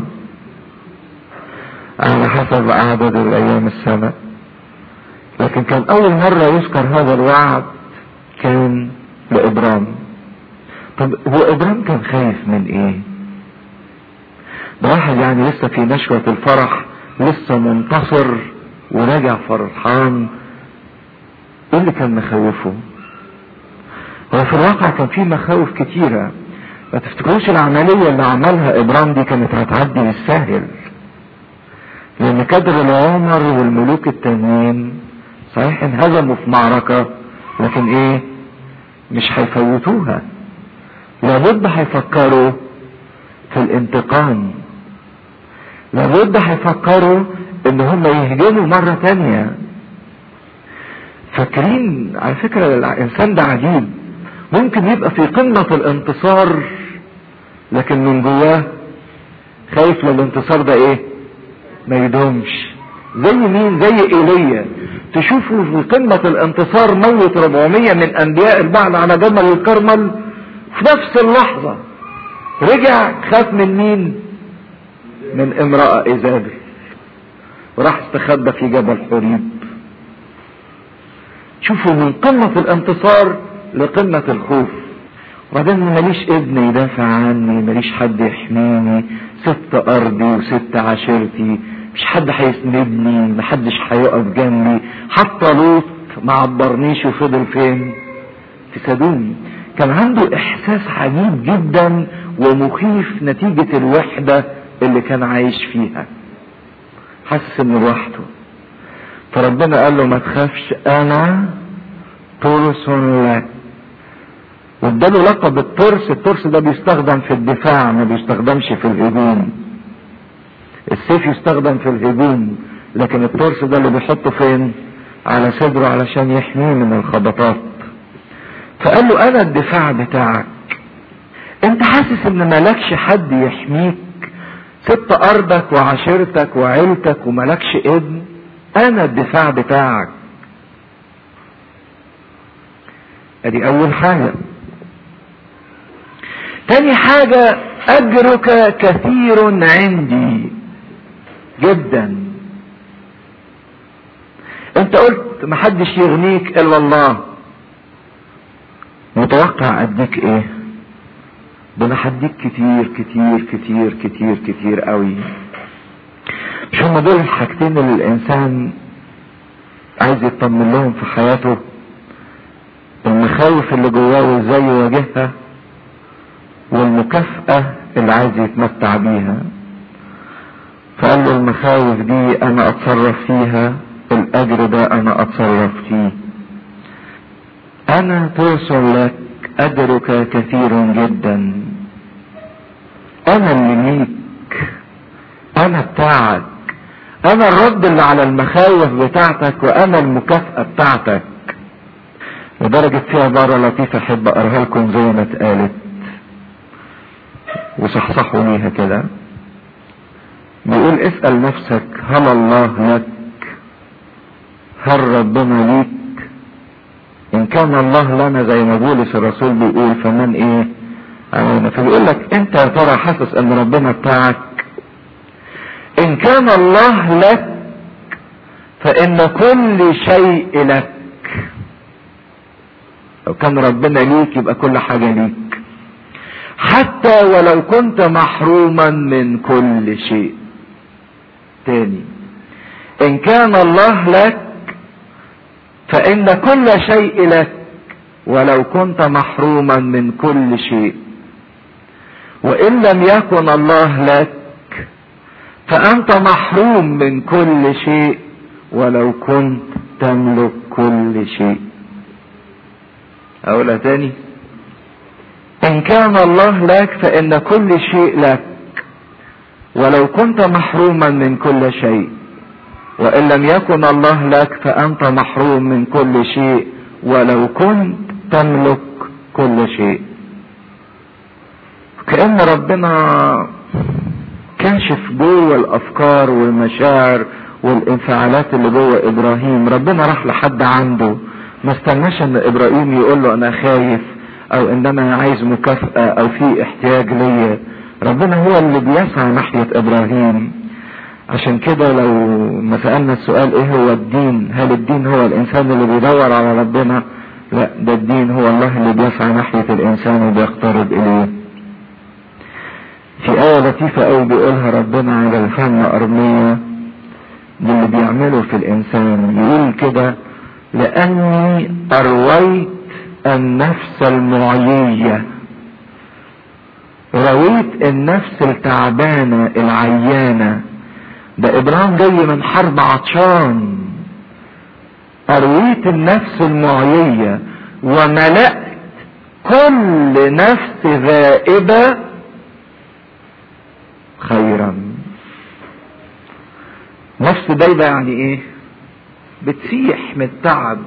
على حسب عدد الايام السنة لكن كان اول مرة يذكر هذا الوعد كان لابرام طب هو ابرام كان خايف من ايه ده واحد يعني لسه في نشوة الفرح لسه منتصر وراجع فرحان ايه اللي كان مخوفه هو في الواقع كان في مخاوف كتيرة ما تفتكروش العملية اللي عملها ابرام دي كانت هتعدي بالسهل لان كدر العمر والملوك التانيين صحيح انهزموا في معركة لكن ايه مش هيفوتوها لابد هيفكروا في الانتقام لابد هيفكروا ان هم يهجموا مرة تانية فاكرين على فكرة الانسان ده عجيب ممكن يبقى في قمة الانتصار لكن من جواه خايف للانتصار ده ايه ما يدومش زي مين زي ايليا تشوفوا في قمة الانتصار موت 400 من انبياء البعل على جبل الكرمل في نفس اللحظة رجع خاف من مين من امرأة ايزابل وراح استخبى في جبل حريب شوفوا من قمة الانتصار لقمة الخوف وبعدين ماليش ابن يدافع عني ماليش حد يحميني ست ارضي وست عشيرتي مش حد هيسندني محدش هيقف جنبي حتى لوط ما عبرنيش وفضل فين في سدوم كان عنده احساس عجيب جدا ومخيف نتيجة الوحدة اللي كان عايش فيها حاسس انه لوحده فربنا قال له ما تخافش انا ترس لك واداله لقب الترس الترس ده بيستخدم في الدفاع ما بيستخدمش في الهجوم السيف يستخدم في الهجوم لكن الترس ده اللي بيحطه فين على صدره علشان يحميه من الخبطات فقال له انا الدفاع بتاعك انت حاسس ان مالكش حد يحميك سبت ارضك وعشيرتك وعيلتك وملكش ابن انا الدفاع بتاعك ادي اول حاجة تاني حاجة اجرك كثير عندي جدا انت قلت محدش يغنيك الا الله متوقع اديك ايه ده انا هديك كتير كتير كتير كتير كتير قوي مش هما دول الحاجتين اللي الانسان عايز يطمن لهم في حياته المخاوف اللي جواه وازاي يواجهها والمكافأة اللي عايز يتمتع بيها فقال له المخاوف دي انا اتصرف فيها الاجر ده انا اتصرف فيه انا توصل لك اجرك كثير جدا انا اللي ليك انا بتاعك انا الرد اللي على المخاوف بتاعتك وانا المكافأة بتاعتك لدرجة في عبارة لطيفة احب اقراها لكم زي ما اتقالت وصحصحوا ليها كده بيقول اسأل نفسك هل الله لك هل ربنا ليك ان كان الله لنا زي ما بولس الرسول بيقول فمن ايه علينا فبيقول لك انت يا ترى حاسس ان ربنا بتاعك ان كان الله لك فان كل شيء لك لو كان ربنا ليك يبقى كل حاجة ليك حتى ولو كنت محروما من كل شيء تاني ان كان الله لك فان كل شيء لك ولو كنت محروما من كل شيء وان لم يكن الله لك فانت محروم من كل شيء ولو كنت تملك كل شيء اقولها تاني ان كان الله لك فان كل شيء لك ولو كنت محروما من كل شيء وان لم يكن الله لك فانت محروم من كل شيء ولو كنت تملك كل شيء كأن ربنا كاشف جوه الافكار والمشاعر والانفعالات اللي جوه ابراهيم ربنا راح لحد عنده ما استناش ان ابراهيم يقول له انا خايف او ان انا عايز مكافأة او في احتياج ليا ربنا هو اللي بيسعى ناحية ابراهيم عشان كده لو ما سألنا السؤال ايه هو الدين هل الدين هو الانسان اللي بيدور على ربنا لا ده الدين هو الله اللي بيسعى ناحية الانسان وبيقترب اليه في آية لطيفة أوي بيقولها ربنا على الفم أرمية اللي بيعمله في الإنسان يقول كده لأني أرويت النفس المعيية رويت النفس التعبانة العيانة ده إبراهيم جاي من حرب عطشان أرويت النفس المعيية وملأت كل نفس ذائبة خيرا نفس دايبة يعني ايه بتسيح من التعب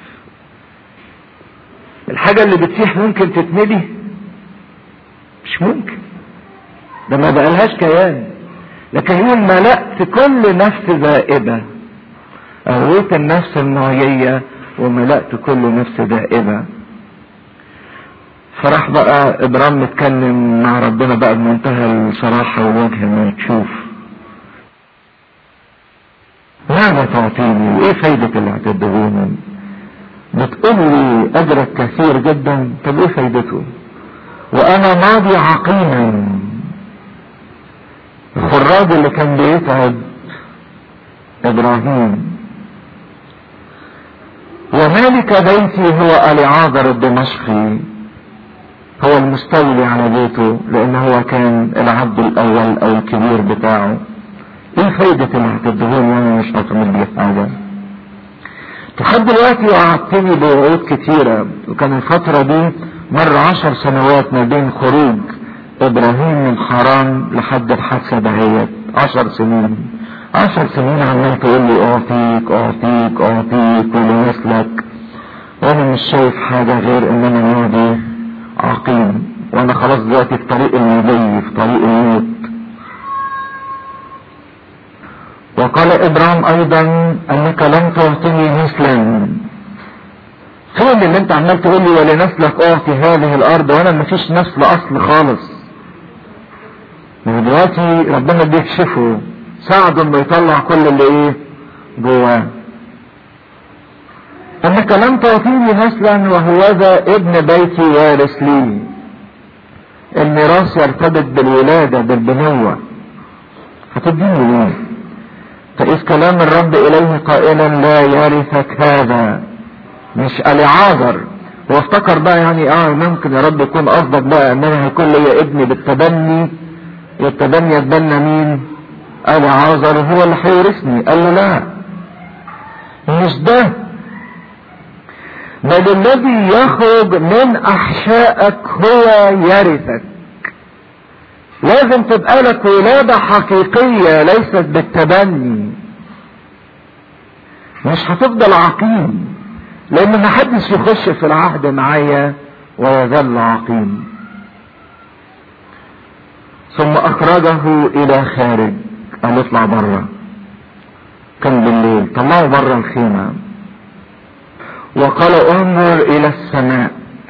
الحاجة اللي بتسيح ممكن تتملي مش ممكن ده ما بقالهاش كيان لكن يقول ملأت كل نفس ذائبة أرويت النفس النوعية وملأت كل نفس ذائبة فراح بقى ابرام متكلم مع ربنا بقى بمنتهى الصراحة ووجه ما تشوف ماذا تعطيني وايه فايدة اللي هتدهوني بتقول لي اجرك كثير جدا طب ايه فايدته وانا ماضي عقيما الخراج اللي كان بيتعب ابراهيم ومالك بيتي هو اليعاذر الدمشقي هو المستولي على بيته لان هو كان العبد الاول او الكبير بتاعه ايه فايدة اللي هتدهوني وانا مش هعمل بيه حاجة لحد دلوقتي وعدتني بوعود كتيرة وكان الفترة دي مر عشر سنوات ما بين خروج ابراهيم من حران لحد الحادثة دهيت عشر سنين عشر سنين عمال تقول لي اعطيك اعطيك اعطيك ولنسلك وانا مش شايف حاجة غير ان انا ماضي عقيم وانا خلاص دلوقتي في طريق المضي في طريق الموت وقال ابراهيم ايضا انك لن تعطيني نسلا فين اللي انت عمال تقول لي ولنسلك اعطي هذه الارض وانا مفيش نسل اصل خالص ودلوقتي ربنا بيكشفه ساعده انه يطلع كل اللي ايه جواه انك لم تعطيني نسلا وهوذا ابن بيتي وارث لي الميراث يرتبط بالولادة بالبنوة هتديني ليه فإذ كلام الرب إليه قائلا لا يرثك هذا مش العاذر هو افتكر بقى يعني اه ممكن يا رب يكون قصدك بقى ان انا هيكون ليا ابني بالتبني والتبني يتبنى مين؟ العاذر هو اللي هيورثني قال له لا مش ده بل الذي يخرج من احشائك هو يرثك لازم تبقى لك ولادة حقيقية ليست بالتبني مش هتفضل عقيم لان محدش يخش في العهد معايا ويظل عقيم ثم اخرجه الى خارج قال اطلع بره كان بالليل طلعوا بره الخيمة وقال انظر الى السماء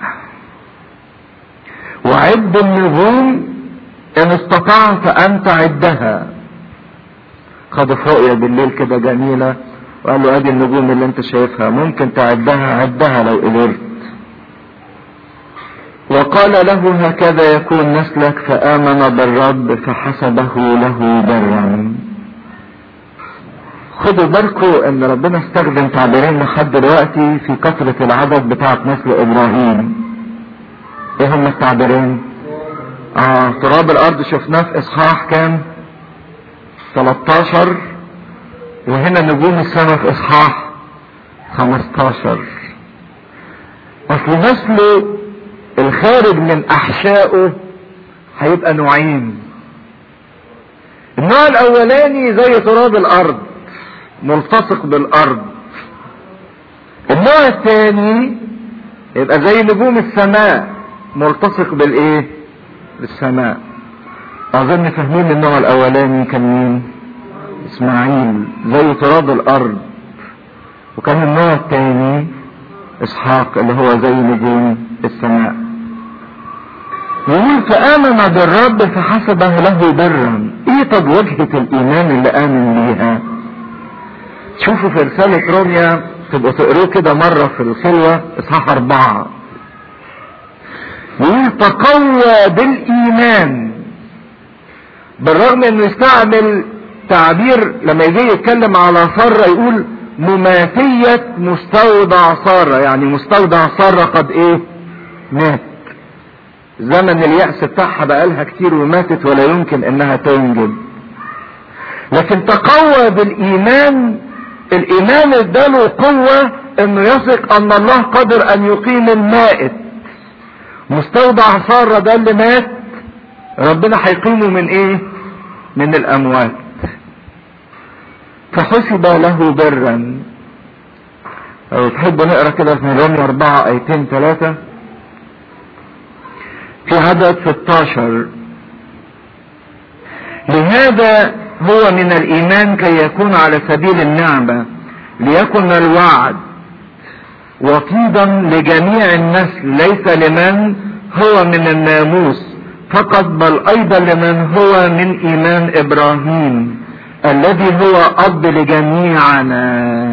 وعد النجوم ان استطعت ان تعدها خد في رؤية بالليل كده جميلة وقال له ادي النجوم اللي انت شايفها ممكن تعدها عدها لو قدرت وقال له هكذا يكون نسلك فآمن بالرب فحسبه له برا خدوا بالكم ان ربنا استخدم تعبيرين لحد دلوقتي في كثرة العدد بتاعة نسل ابراهيم ايه هم التعبيرين اه تراب الارض شفناه في اصحاح كام 13 وهنا نجوم السماء في اصحاح 15 اصل نسله الخارج من احشائه هيبقى نوعين النوع الاولاني زي تراب الارض ملتصق بالارض النوع الثاني يبقى زي نجوم السماء ملتصق بالايه بالسماء اظن فاهمين النوع الاولاني كان مين اسماعيل زي تراب الارض وكان النوع الثاني اسحاق اللي هو زي نجوم السماء يقول فآمن بالرب فحسبه له برا ايه طب وجهة الايمان اللي امن بيها شوفوا في رسالة روميا تبقوا تقروه كده مرة في الخلوة اصحاح اربعة يقول تقوى بالايمان بالرغم انه يستعمل تعبير لما يجي يتكلم على سارة يقول مماثية مستودع سارة يعني مستودع سارة قد ايه مات زمن اليأس بتاعها بقالها كتير وماتت ولا يمكن انها تنجب لكن تقوى بالايمان الايمان اداله قوة انه يثق ان الله قادر ان يقيم المائت مستودع سارة ده اللي مات ربنا هيقيمه من ايه من الاموات فحسب له برا لو تحبوا نقرا كده في رومية أربعة آيتين ثلاثة في عدد 16 لهذا هو من الإيمان كي يكون على سبيل النعمة ليكن الوعد وطيدا لجميع النسل ليس لمن هو من الناموس فقط بل أيضا لمن هو من إيمان إبراهيم الذي هو أب لجميعنا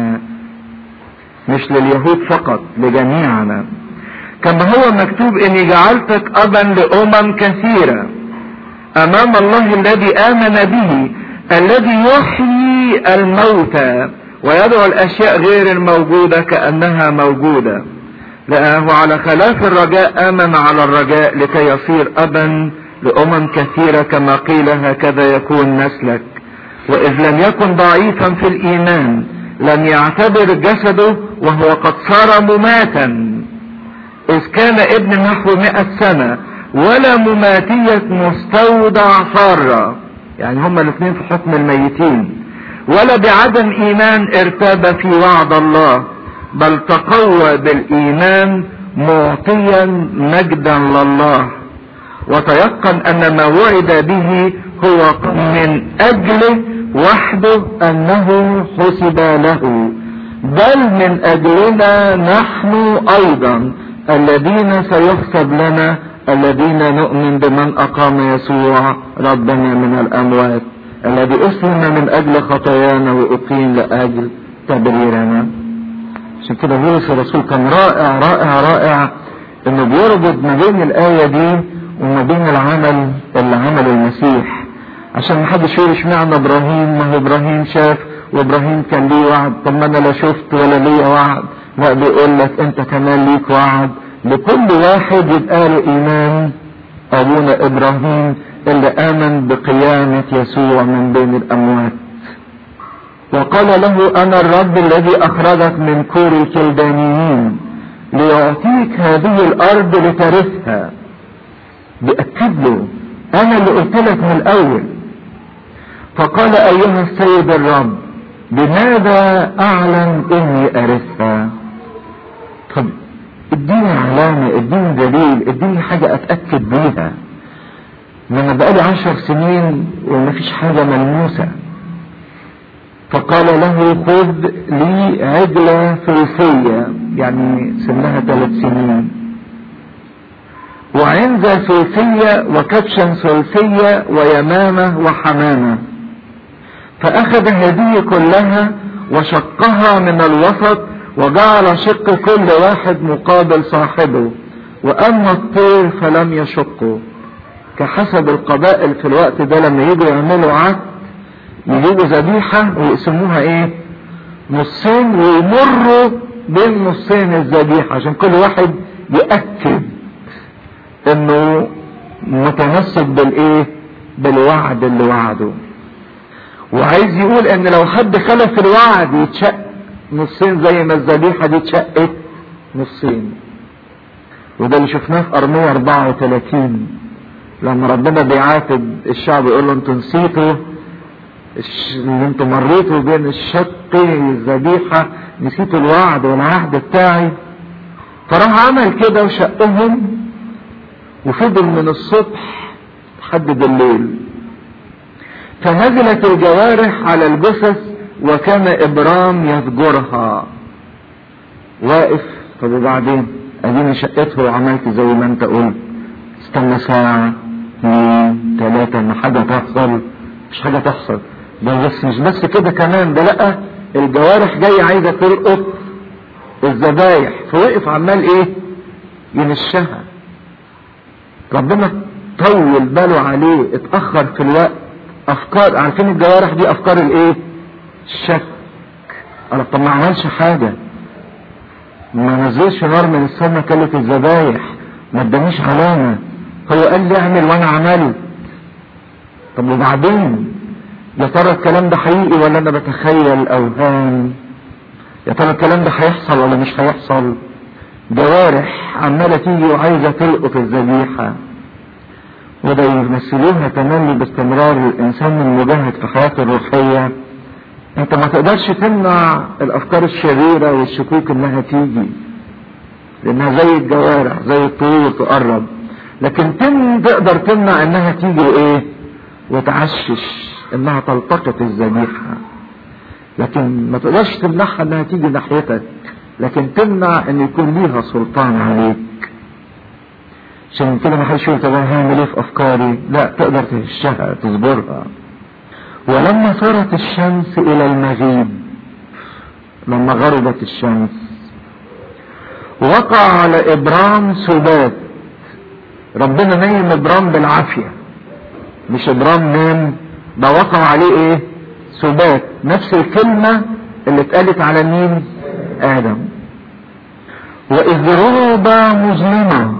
مش لليهود فقط لجميعنا كما هو مكتوب اني جعلتك ابا لامم كثيرة امام الله الذي امن به الذي يحيي الموتى ويدعو الاشياء غير الموجودة كانها موجودة لانه على خلاف الرجاء امن على الرجاء لكي يصير ابا لامم كثيرة كما قيل هكذا يكون نسلك واذ لم يكن ضعيفا في الايمان لم يعتبر جسده وهو قد صار مماتا إذ كان ابن نحو مئة سنة ولا مماتية مستودع سارة يعني هما الاثنين في حكم الميتين ولا بعدم إيمان ارتاب في وعد الله بل تقوى بالإيمان معطيا مجدا لله وتيقن أن ما وعد به هو من أجله وحده أنه حسب له بل من أجلنا نحن أيضا الذين سيحسب لنا الذين نؤمن بمن أقام يسوع ربنا من الأموات الذي أسلم من أجل خطايانا وأقيم لأجل تبريرنا عشان كده بولس الرسول كان رائع رائع رائع انه بيربط ما بين الآية دي وما بين العمل اللي عمله المسيح عشان محدش يقول اشمعنى ابراهيم ما هو ابراهيم شاف وابراهيم كان ليه وعد طب ما انا لا شفت ولا ليا وعد لا بيقول لك انت كمان ليك وعد لكل واحد يبقى له ايمان ابونا ابراهيم اللي امن بقيامة يسوع من بين الاموات وقال له انا الرب الذي اخرجك من كور الكلدانيين ليعطيك هذه الارض لترثها بأكد له انا اللي قلت لك من الاول فقال ايها السيد الرب بماذا اعلم اني ارثها طب اديني علامة اديني دليل اديني حاجة اتأكد بيها ما انا بقالي عشر سنين ومفيش حاجة ملموسة فقال له خذ لي عجلة ثلثية يعني سنها ثلاث سنين وعنزة ثلثية وكبشا ثلثية ويمامة وحمامة فأخذ هذه كلها وشقها من الوسط وجعل شق كل واحد مقابل صاحبه واما الطير فلم يشقوا كحسب القبائل في الوقت ده لما يجوا يعملوا عد يجيبوا ذبيحة ويقسموها ايه نصين ويمروا بين نصين الذبيحة عشان كل واحد يأكد انه متمسك بالايه بالوعد اللي وعده وعايز يقول ان لو حد خلف الوعد يتشق نصين زي ما الذبيحة دي اتشقت نصين وده اللي شفناه في ارمية 34 لما ربنا بيعاتب الشعب يقول له انتوا نسيتوا اللي انتوا مريتوا بين الشقين الذبيحة نسيتوا الوعد والعهد بتاعي فراح عمل كده وشقهم وفضل من الصبح لحد بالليل فنزلت الجوارح على الجثث وكان ابرام يفجرها واقف طب وبعدين اديني شقته وعملت زي ما انت قلت استنى ساعة اثنين ثلاثة ما حاجة تحصل مش حاجة تحصل ده بس مش بس كده كمان ده لا الجوارح جاية عايزة تلقط الذبايح فوقف عمال ايه ينشها ربنا طول باله عليه اتأخر في الوقت افكار عارفين الجوارح دي افكار الايه الشك قال طب ما عملش حاجة ما نزلش نار من السماء كلت الذبايح ما ادانيش علامة هو قال لي اعمل وانا عملت طب وبعدين يا ترى الكلام ده حقيقي ولا انا بتخيل اوهام يا ترى الكلام ده هيحصل ولا مش هيحصل جوارح عمالة تيجي وعايزة تلقط الذبيحة وده يمثلوها تملي باستمرار الانسان المجاهد في حياته الروحية انت ما تقدرش تمنع الافكار الشريرة والشكوك انها تيجي لانها زي الجوارح زي الطيور تقرب لكن تم تقدر تمنع انها تيجي وايه وتعشش انها تلتقط الذبيحة لكن ما تقدرش تمنعها انها تيجي ناحيتك لكن تمنع ان يكون ليها سلطان عليك عشان كده ما حدش يقول طب انا هعمل ايه في افكاري لا تقدر تهشها تصبرها ولما صارت الشمس الى المغيب لما غربت الشمس وقع على ابرام سبات ربنا نيم ابرام بالعافية مش ابرام نام ده وقع عليه ايه سبات نفس الكلمة اللي اتقالت على مين ادم واذ غاب مظلمة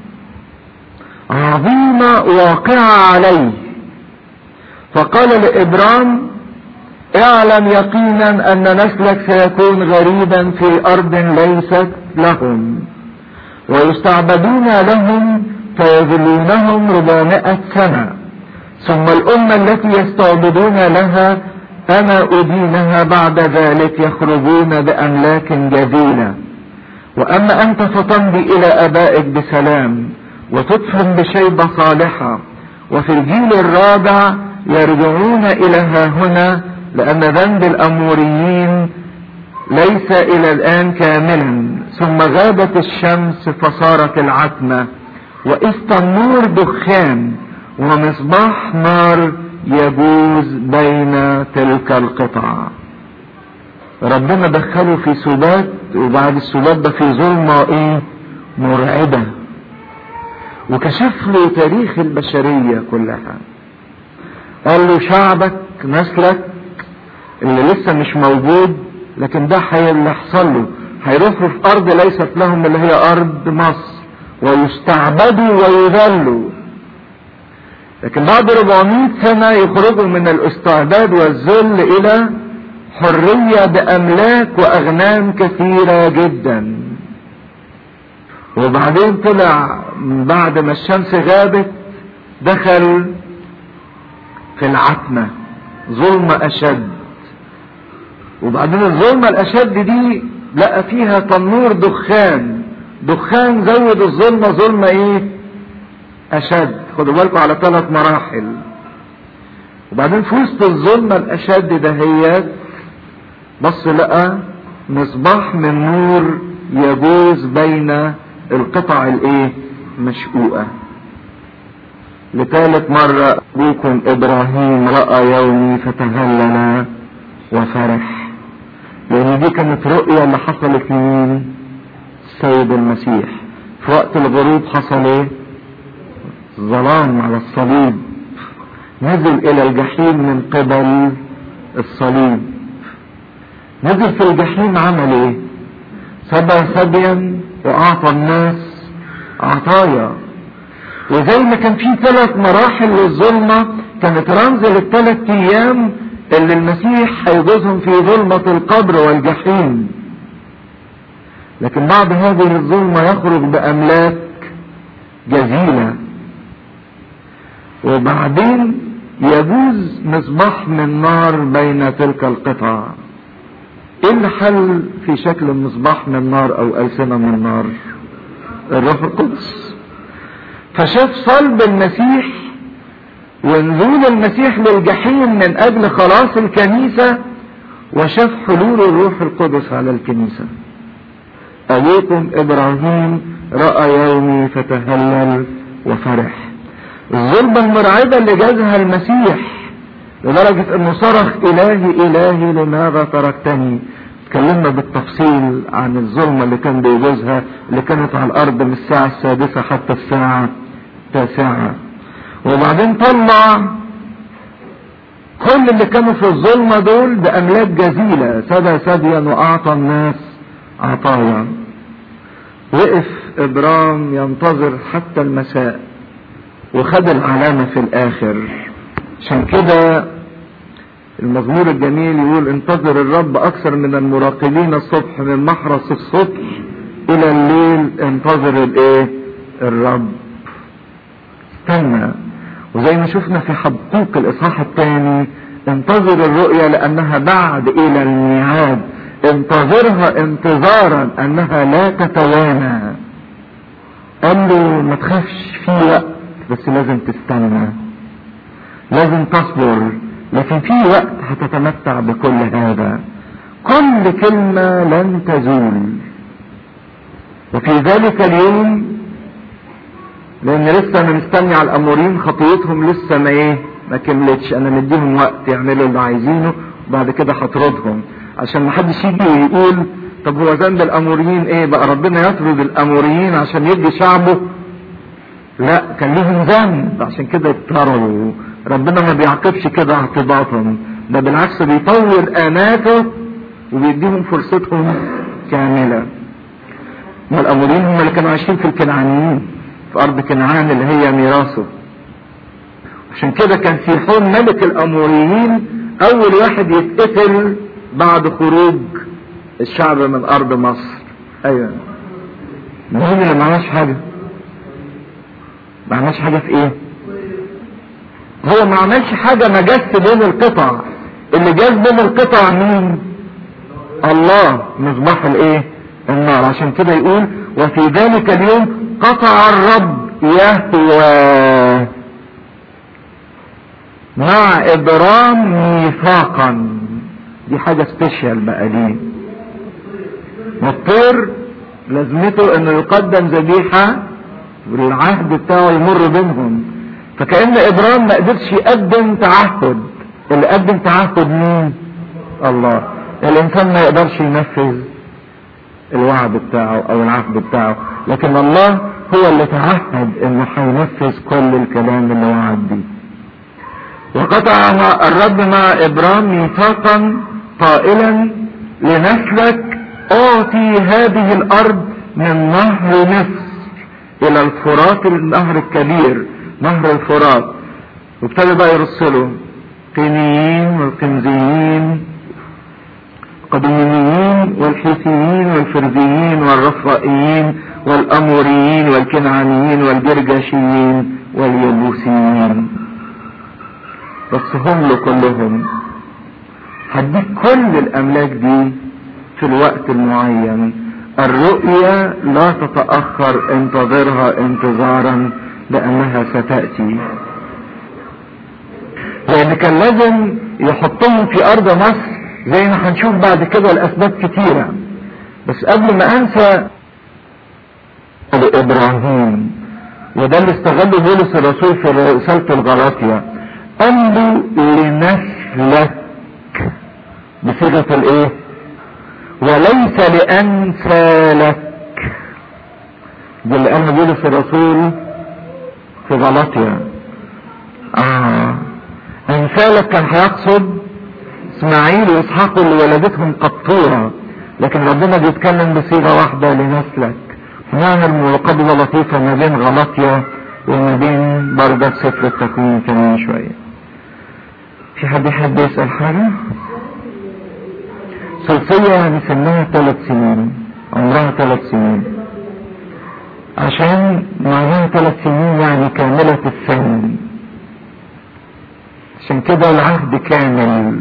عظيمة واقعة عليه فقال لابرام اعلم يقينا ان نسلك سيكون غريبا في ارض ليست لهم ويستعبدون لهم فيذلونهم ربعمائة سنة ثم الأمة التي يستعبدون لها أنا أدينها بعد ذلك يخرجون بأملاك جزيلة وأما أنت فتمضي إلى أبائك بسلام وتدفن بشيبة صالحة وفي الجيل الرابع يرجعون إلى ها هنا لأن ذنب الأموريين ليس إلى الآن كاملا ثم غابت الشمس فصارت العتمة وإذ النور دخان ومصباح نار يجوز بين تلك القطع ربنا دخله في سبات وبعد السبات ده في ظلمة ايه مرعبة وكشف له تاريخ البشرية كلها قال له شعبك نسلك اللي لسه مش موجود لكن ده اللي هيحصل له هيروحوا في ارض ليست لهم اللي هي ارض مصر ويستعبدوا ويذلوا لكن بعد 400 سنة يخرجوا من الاستعباد والذل الى حرية باملاك واغنام كثيرة جدا وبعدين طلع بعد ما الشمس غابت دخل في العتمة ظلمة اشد وبعدين الظلمة الاشد دي لقى فيها تنور دخان دخان زود الظلمة ظلمة ايه اشد خدوا بالكم على ثلاث مراحل وبعدين في وسط الظلمة الاشد دهيات بص لقى مصباح من نور يجوز بين القطع الايه مشقوقة لثالث مرة ابوكم ابراهيم رأى يومي فتهلل وفرح لان دي كانت رؤية اللي حصلت لمين السيد المسيح في وقت الغروب حصل ايه ظلام على الصليب نزل الى الجحيم من قبل الصليب نزل في الجحيم عمل ايه سبى سبيا واعطى الناس عطايا وزي ما كان في ثلاث مراحل للظلمة كانت رمز للثلاث ايام اللي المسيح هيجوزهم في ظلمة القبر والجحيم لكن بعد هذه الظلمة يخرج بأملاك جزيلة وبعدين يجوز مصباح من نار بين تلك القطع ايه اللي حل في شكل مصباح من نار او ألسنة من نار الروح القدس فشاف صلب المسيح ونزول المسيح للجحيم من اجل خلاص الكنيسة وشاف حلول الروح القدس على الكنيسة ابوكم ابراهيم رأى يومي فتهلل وفرح الظلمة المرعبة اللي جازها المسيح لدرجة انه صرخ الهي الهي لماذا تركتني اتكلمنا بالتفصيل عن الظلمة اللي كان بيجوزها اللي كانت على الارض من الساعة السادسة حتى الساعة التاسعة وبعدين طلع كل اللي كانوا في الظلمة دول بأملاك جزيلة سدى سديا وأعطى الناس عطايا وقف إبرام ينتظر حتى المساء وخد العلامة في الآخر عشان كده المزمور الجميل يقول انتظر الرب أكثر من المراقبين الصبح من محرس الصبح إلى الليل انتظر الإيه؟ الرب استنى وزي ما شفنا في حبقوق الإصحاح الثاني انتظر الرؤيا لأنها بعد إلى الميعاد انتظرها انتظارا أنها لا تتوانى قال له ما تخافش في وقت بس لازم تستنى لازم تصبر لكن في وقت هتتمتع بكل هذا كل كلمة لن تزول وفي ذلك اليوم لان لسه انا مستني على الامورين خطيتهم لسه ما ايه ما كملتش انا مديهم وقت يعملوا اللي عايزينه وبعد كده هطردهم عشان ما حدش يجي ويقول طب هو ذنب الاموريين ايه بقى ربنا يطرد الاموريين عشان يدي شعبه لا كان ليهم ذنب عشان كده اتطردوا ربنا ما بيعاقبش كده اعتباطا ده بالعكس بيطول اناته وبيديهم فرصتهم كامله ما الاموريين هم اللي كانوا عايشين في الكنعانيين في ارض كنعان اللي هي ميراثه عشان كده كان سيحون ملك الاموريين اول واحد يتقتل بعد خروج الشعب من ارض مصر ايوه مين اللي ما عملش حاجه ما عملش حاجه في ايه هو ما عملش حاجه ما جاز بين القطع اللي جاز بين القطع مين الله مصباح الايه النار عشان كده يقول وفي ذلك اليوم قطع الرب يهوى مع ابرام ميثاقا دي حاجة سبيشال بقى دي والطير لازمته انه يقدم ذبيحة والعهد بتاعه يمر بينهم فكأن ابرام ما قدرش يقدم تعهد اللي قدم تعهد مين الله الانسان ما يقدرش ينفذ الوعد بتاعه او العهد بتاعه لكن الله هو اللي تعهد انه هينفذ كل الكلام اللي وعد بيه وقطع الرب مع ابرام ميثاقا قائلا لنسلك اعطي هذه الارض من نهر مصر الى الفرات النهر الكبير نهر الفرات وابتدى بقى يرسله قينيين والقنزيين القديميين والحيثيين والفرزيين والرفائيين والاموريين والكنعانيين والجرجاشيين واليبوسيين بس هم كلهم هديك كل الاملاك دي في الوقت المعين الرؤيا لا تتأخر انتظرها انتظارا لانها ستأتي لان كان لازم يحطهم في ارض مصر زي ما هنشوف بعد كده لاسباب كتيرة بس قبل ما انسى ابراهيم وده اللي استغله بولس الرسول في رسالة الغلاطية قال له لنسلك بصيغة الايه وليس لانسالك دي اللي قالها بولس الرسول في غلطيا اه امثالك كان هيقصد اسماعيل واسحاق اللي ولدتهم قطوره لكن ربنا بيتكلم بصيغه واحده لنسلك نعمل مقابله لطيفه ما بين غلطيا وما بين برضه سفر التكوين كمان شويه في حد يحب يسال حاجه صوفية يعني سنها ثلاث سنين عمرها ثلاث سنين عشان معناها ثلاث سنين يعني كاملة السن عشان كده العهد كامل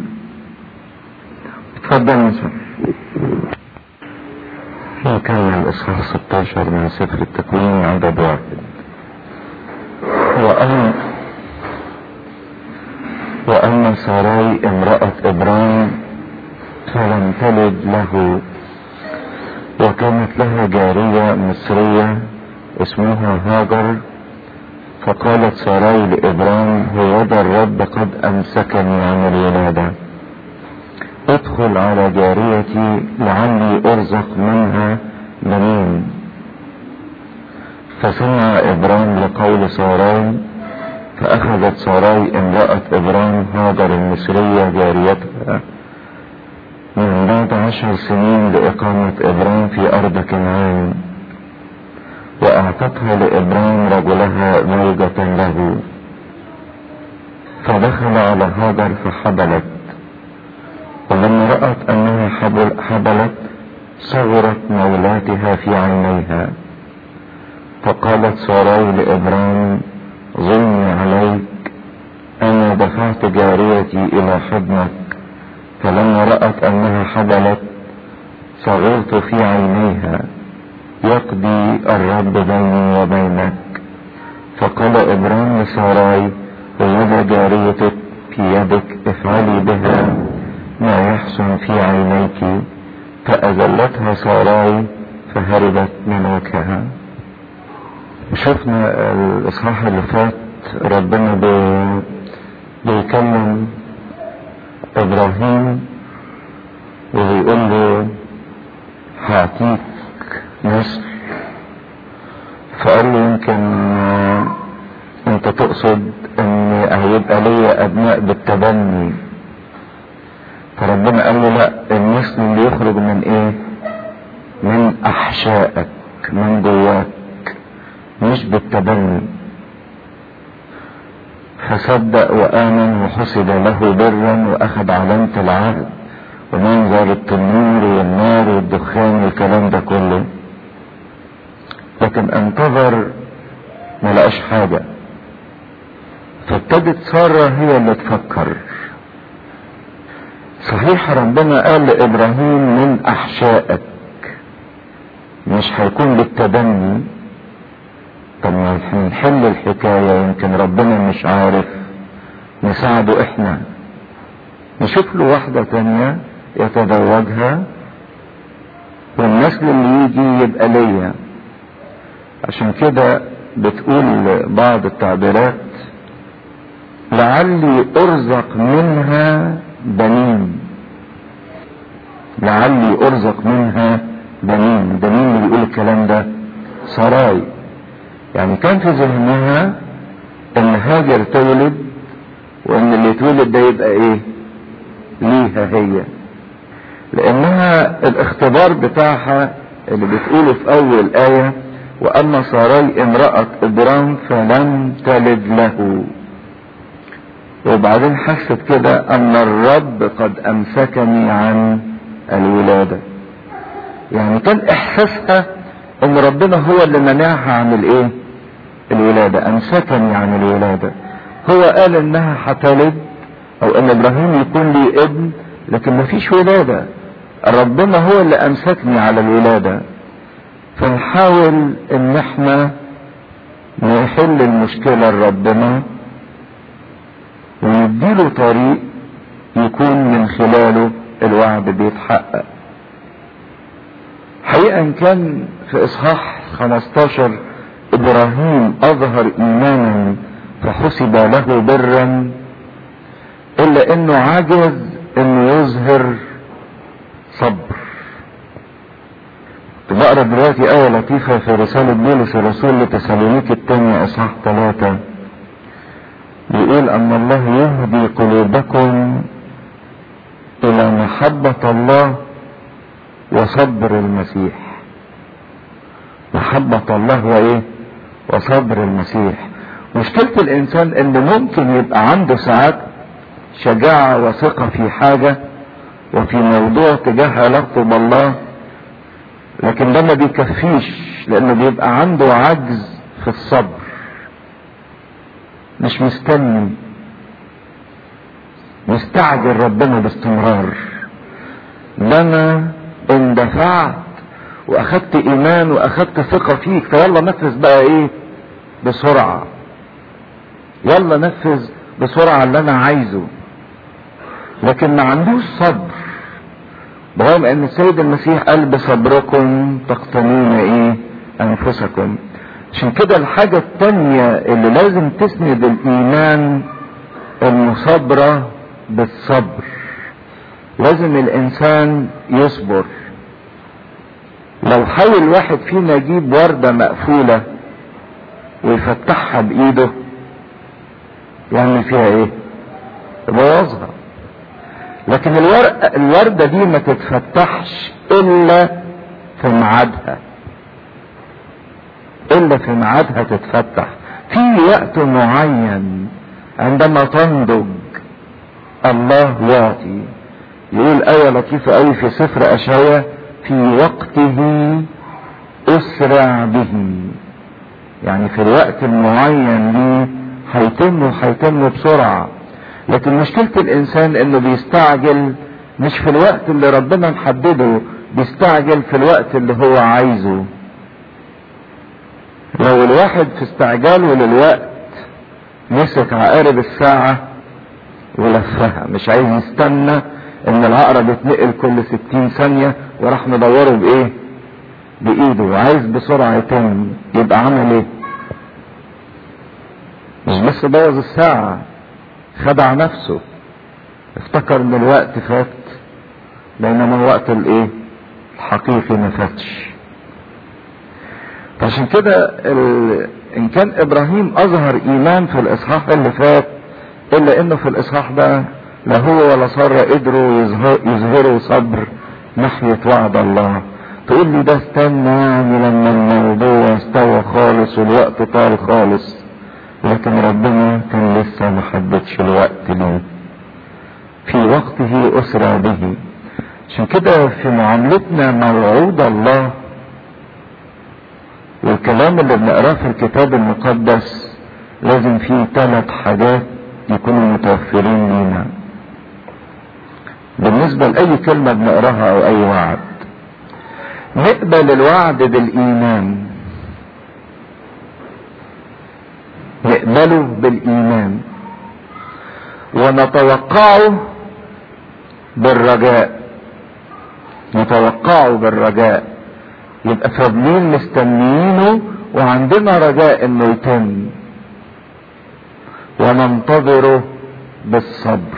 اتفضل يا في كان الإصحاح 16 من سفر التكوين عدد واحد وأن وأما ساراي امرأة إبراهيم فلم تلد له وكانت لها جارية مصرية اسمها هاجر فقالت ساراي لإبراهيم هوذا الرب قد أمسكني عن الولادة ادخل على جاريتي لعلي أرزق منها بنين فسمع إبراهيم لقول ساراي فأخذت ساراي امرأة إبراهيم هاجر المصرية جاريتها من بعد عشر سنين لإقامة إبراهيم في أرض كنعان وأعطتها لإبراهيم رجلها زوجة له فدخل على هاجر فحبلت ولما رأت أنها حبل حبلت صغرت مولاتها في عينيها فقالت ساراي لإبراهيم ظلمي عليك أنا دفعت جاريتي إلى حضنك فلما رأت أنها حبلت صغرت في عينيها يقضي الرب بيني وبينك فقال إبراهيم لساراي ويد جاريتك في يدك افعلي بها ما يحسن في عينيك فأذلتها ساراي فهربت من وجهها شفنا الإصحاح اللي فات ربنا بي بيكلم ابراهيم وبيقول له هعطيك نسل فقال له يمكن انت تقصد ان هيبقى ليا ابناء بالتبني فربنا قال له لا النسل اللي يخرج من ايه من احشائك من جواك مش بالتبني فصدق وآمن وحسب له برا وأخذ علامة العهد ومنظر التنور والنار والدخان والكلام ده كله لكن انتظر ما لقاش حاجة فابتدت سارة هي اللي تفكر صحيح ربنا قال لإبراهيم من أحشائك مش هيكون بالتبني طب ما نحل الحكاية يمكن ربنا مش عارف نساعده احنا نشوف له واحدة تانية يتزوجها والنسل اللي يجي يبقى ليا عشان كده بتقول بعض التعبيرات لعلي ارزق منها بنين لعلي ارزق منها بنين ده مين اللي بيقول الكلام ده سراي يعني كان في ذهنها ان هاجر تولد وان اللي يتولد ده يبقى ايه ليها هي لانها الاختبار بتاعها اللي بتقوله في اول ايه واما ساراي امرأة ابرام فلم تلد له وبعدين حست كده ان الرب قد امسكني عن الولادة يعني كان احساسها ان ربنا هو اللي منعها عن الايه الولادة امسكني عن الولادة هو قال انها هتلد او ان ابراهيم يكون لي ابن لكن مفيش ولادة ربنا هو اللي امسكني على الولادة فنحاول ان احنا نحل المشكلة لربنا ونديله طريق يكون من خلاله الوعد بيتحقق حقيقة كان في اصحاح 15 ابراهيم اظهر ايمانا فحسب له برا الا انه عجز انه يظهر صبر بقرا دلوقتي آية لطيفة في رسالة بولس الرسول لتسالونيك الثانية إصحاح ثلاثة يقول أن الله يهدي قلوبكم إلى محبة الله وصبر المسيح محبة الله وإيه وصبر المسيح مشكلة الإنسان إن ممكن يبقى عنده ساعات شجاعة وثقة في حاجة وفي موضوع تجاه علاقته بالله لكن ده ما بيكفيش لانه بيبقى عنده عجز في الصبر مش مستني مستعجل ربنا باستمرار ده انا اندفعت واخدت ايمان واخدت ثقة فيك فيلا نفذ بقى ايه بسرعة يلا نفذ بسرعة اللي انا عايزه لكن ما عندوش صبر برغم ان السيد المسيح قال بصبركم تقتنون ايه انفسكم عشان كده الحاجة التانية اللي لازم تسند الايمان المصابرة بالصبر لازم الانسان يصبر لو حاول واحد فينا يجيب وردة مقفولة ويفتحها بايده يعمل فيها ايه يبوظها لكن الورق الوردة دي ما تتفتحش الا في ميعادها الا في ميعادها تتفتح في وقت معين عندما تنضج الله يعطي يقول آية لطيفة قوي في سفر أشعيا في وقته أسرع به يعني في الوقت المعين ليه هيتم وهيتم بسرعة لكن مشكلة الإنسان إنه بيستعجل مش في الوقت اللي ربنا محدده بيستعجل في الوقت اللي هو عايزه لو الواحد في استعجاله للوقت مسك عقارب الساعة ولفها مش عايز يستنى ان العقرب يتنقل كل ستين ثانية وراح مدوره بايه بايده عايز بسرعة يتم يبقى عمل ايه مش بس بوظ الساعة خدع نفسه افتكر ان الوقت فات بينما الوقت الايه الحقيقي ما فاتش فعشان كده ال... ان كان ابراهيم اظهر ايمان في الاصحاح اللي فات الا انه في الاصحاح ده لا هو ولا سارة قدروا يظهر يظهروا صبر ناحية وعد الله تقول لي ده استنى يعني لما الموضوع استوى خالص والوقت طال خالص لكن ربنا كان لسه ما حددش الوقت ليه في وقته اسرع به عشان كده في معاملتنا مع وعود الله والكلام اللي بنقراه في الكتاب المقدس لازم فيه ثلاث حاجات يكونوا متوفرين لينا بالنسبة لأي كلمة بنقراها أو أي وعد نقبل الوعد بالإيمان نقبله بالإيمان ونتوقعه بالرجاء نتوقعه بالرجاء يبقى فاضلين مستنيينه وعندنا رجاء انه يتم وننتظره بالصبر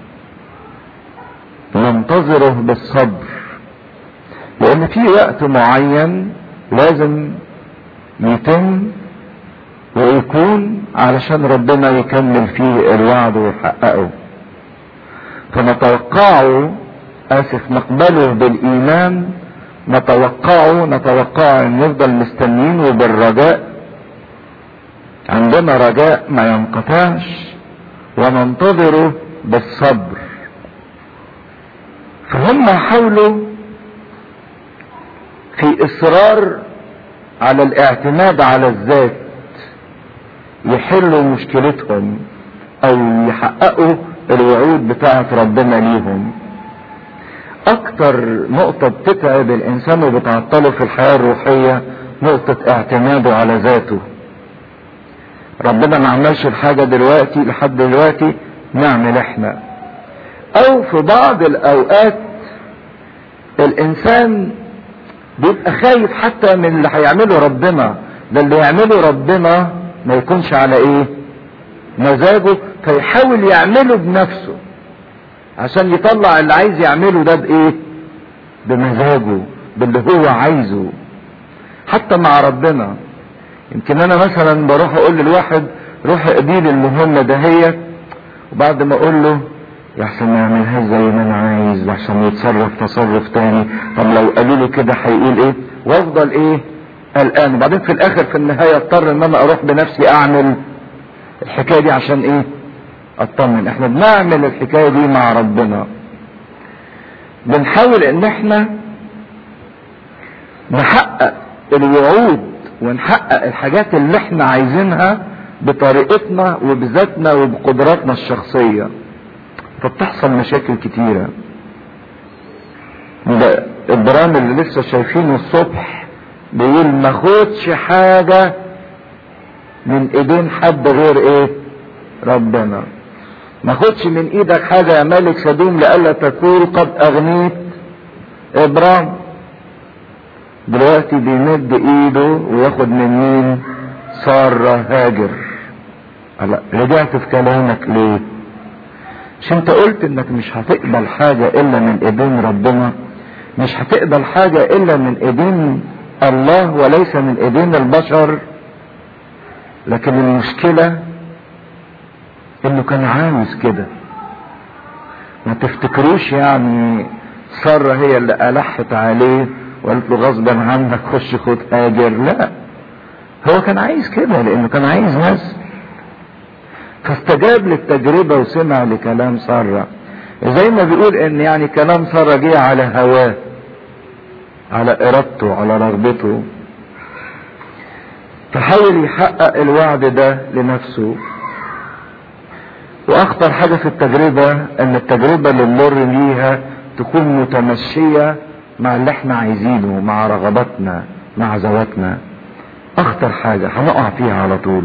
ننتظره بالصبر لان في وقت معين لازم يتم ويكون علشان ربنا يكمل فيه الوعد ويحققه فنتوقعه اسف نقبله بالايمان نتوقعه نتوقعه ان نفضل مستنيين وبالرجاء عندنا رجاء ما ينقطعش وننتظره بالصبر فهم حاولوا في اصرار على الاعتماد على الذات يحلوا مشكلتهم او يحققوا الوعود بتاعه ربنا ليهم اكتر نقطة بتتعب الانسان وبتعطله في الحياة الروحية نقطة اعتماده على ذاته ربنا ما عملش الحاجة دلوقتي لحد دلوقتي نعمل احنا او في بعض الاوقات الانسان بيبقى خايف حتى من اللي هيعمله ربنا ده اللي يعمله ربنا ما يكونش على ايه مزاجه فيحاول يعمله بنفسه عشان يطلع اللي عايز يعمله ده بايه بمزاجه باللي هو عايزه حتى مع ربنا يمكن انا مثلا بروح اقول للواحد روح اقضي لي المهمة دهيت وبعد ما اقول له يحسن ما يعملهاش زي ما انا عايز عشان يتصرف تصرف تاني طب لو قالوا له كده هيقول ايه وافضل ايه قلقان وبعدين في الاخر في النهايه اضطر ان انا اروح بنفسي اعمل الحكايه دي عشان ايه اطمن احنا بنعمل الحكايه دي مع ربنا بنحاول ان احنا نحقق الوعود ونحقق الحاجات اللي احنا عايزينها بطريقتنا وبذاتنا وبقدراتنا الشخصيه فبتحصل مشاكل كتيرة ده الدرام اللي لسه شايفينه الصبح بيقول ما خدش حاجة من ايدين حد غير ايه ربنا ما خدش من ايدك حاجة يا ملك سدوم لألا تكون قد اغنيت ابرام دلوقتي بيمد ايده وياخد من مين سارة هاجر لا رجعت في كلامك ليه مش انت قلت انك مش هتقبل حاجة الا من ايدين ربنا مش هتقبل حاجة الا من ايدين الله وليس من ايدين البشر لكن المشكلة انه كان عاوز كده ما تفتكروش يعني سارة هي اللي ألحت عليه وقالت له غصبا عنك خش خد هاجر لا هو كان عايز كده لانه كان عايز ناس فاستجاب للتجربة وسمع لكلام سارة زي ما بيقول ان يعني كلام سارة جه على هواه على ارادته على رغبته فحاول يحقق الوعد ده لنفسه واخطر حاجة في التجربة ان التجربة اللي نمر ليها تكون متمشية مع اللي احنا عايزينه مع رغباتنا مع ذواتنا اخطر حاجة هنقع فيها على طول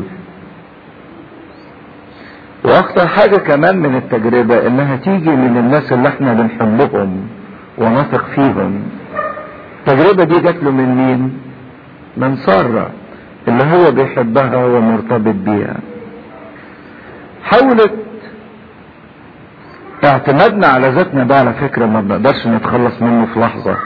واخطر حاجة كمان من التجربة انها تيجي من الناس اللي احنا بنحبهم ونثق فيهم التجربة دي جات له من مين من سارة اللي هو بيحبها ومرتبط بيها حاولت اعتمادنا على ذاتنا ده على فكرة ما بنقدرش نتخلص منه في لحظة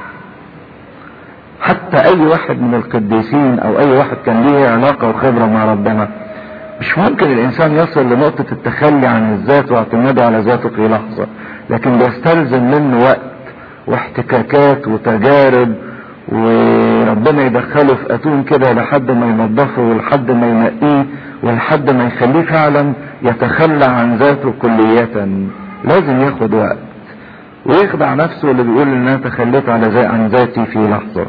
حتى اي واحد من القديسين او اي واحد كان ليه علاقة وخبرة مع ربنا مش ممكن الانسان يصل لنقطة التخلي عن الذات واعتماده على ذاته في لحظة لكن بيستلزم منه وقت واحتكاكات وتجارب وربنا يدخله في اتون كده لحد ما ينظفه ولحد ما ينقيه ولحد ما يخليه فعلا يتخلى عن ذاته كلية لازم ياخد وقت ويخدع نفسه اللي بيقول ان انا تخليت على زي عن ذاتي في لحظة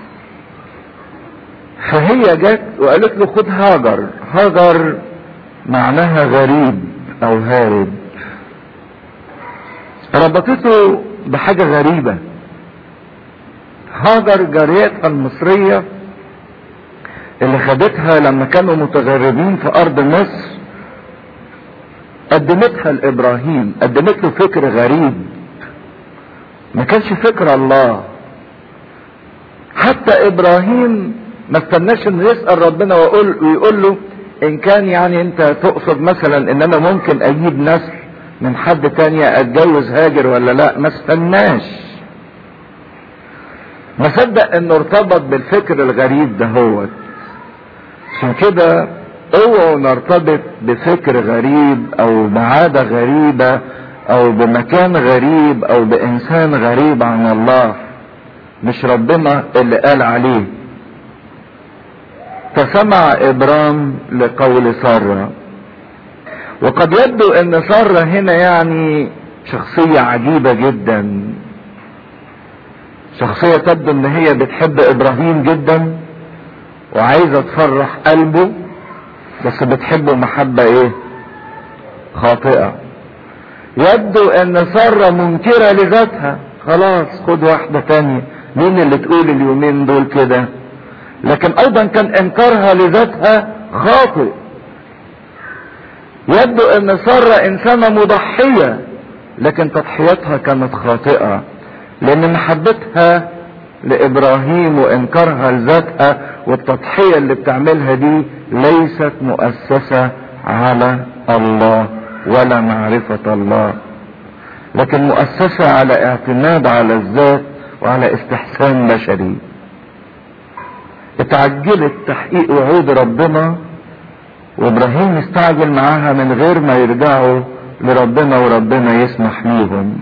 فهي جت وقالت له خد هاجر هاجر معناها غريب او هارب ربطته بحاجة غريبة هاجر جاريتها المصرية اللي خدتها لما كانوا متغربين في ارض مصر قدمتها لابراهيم قدمت له فكر غريب ما كانش فكر الله حتى ابراهيم ما استناش انه يسال ربنا ويقول ويقول له ان كان يعني انت تقصد مثلا ان انا ممكن اجيب نسل من حد تانية اتجوز هاجر ولا لا ما استناش ما صدق انه ارتبط بالفكر الغريب ده هو عشان كده اوعوا نرتبط بفكر غريب او بعادة غريبة او بمكان غريب او بانسان غريب عن الله مش ربنا اللي قال عليه فسمع ابرام لقول سارة وقد يبدو ان سارة هنا يعني شخصية عجيبة جدا شخصية تبدو ان هي بتحب ابراهيم جدا وعايزة تفرح قلبه بس بتحبه محبة ايه خاطئة يبدو ان سارة منكرة لذاتها خلاص خد واحدة تانية مين اللي تقول اليومين دول كده لكن ايضا كان انكارها لذاتها خاطئ يبدو ان سارة انسانة مضحية لكن تضحيتها كانت خاطئة لان محبتها لابراهيم وانكارها لذاتها والتضحية اللي بتعملها دي ليست مؤسسة على الله ولا معرفة الله لكن مؤسسة على اعتماد على الذات وعلى استحسان بشري اتعجلت تحقيق وعود ربنا وابراهيم استعجل معاها من غير ما يرجعوا لربنا وربنا يسمح ليهم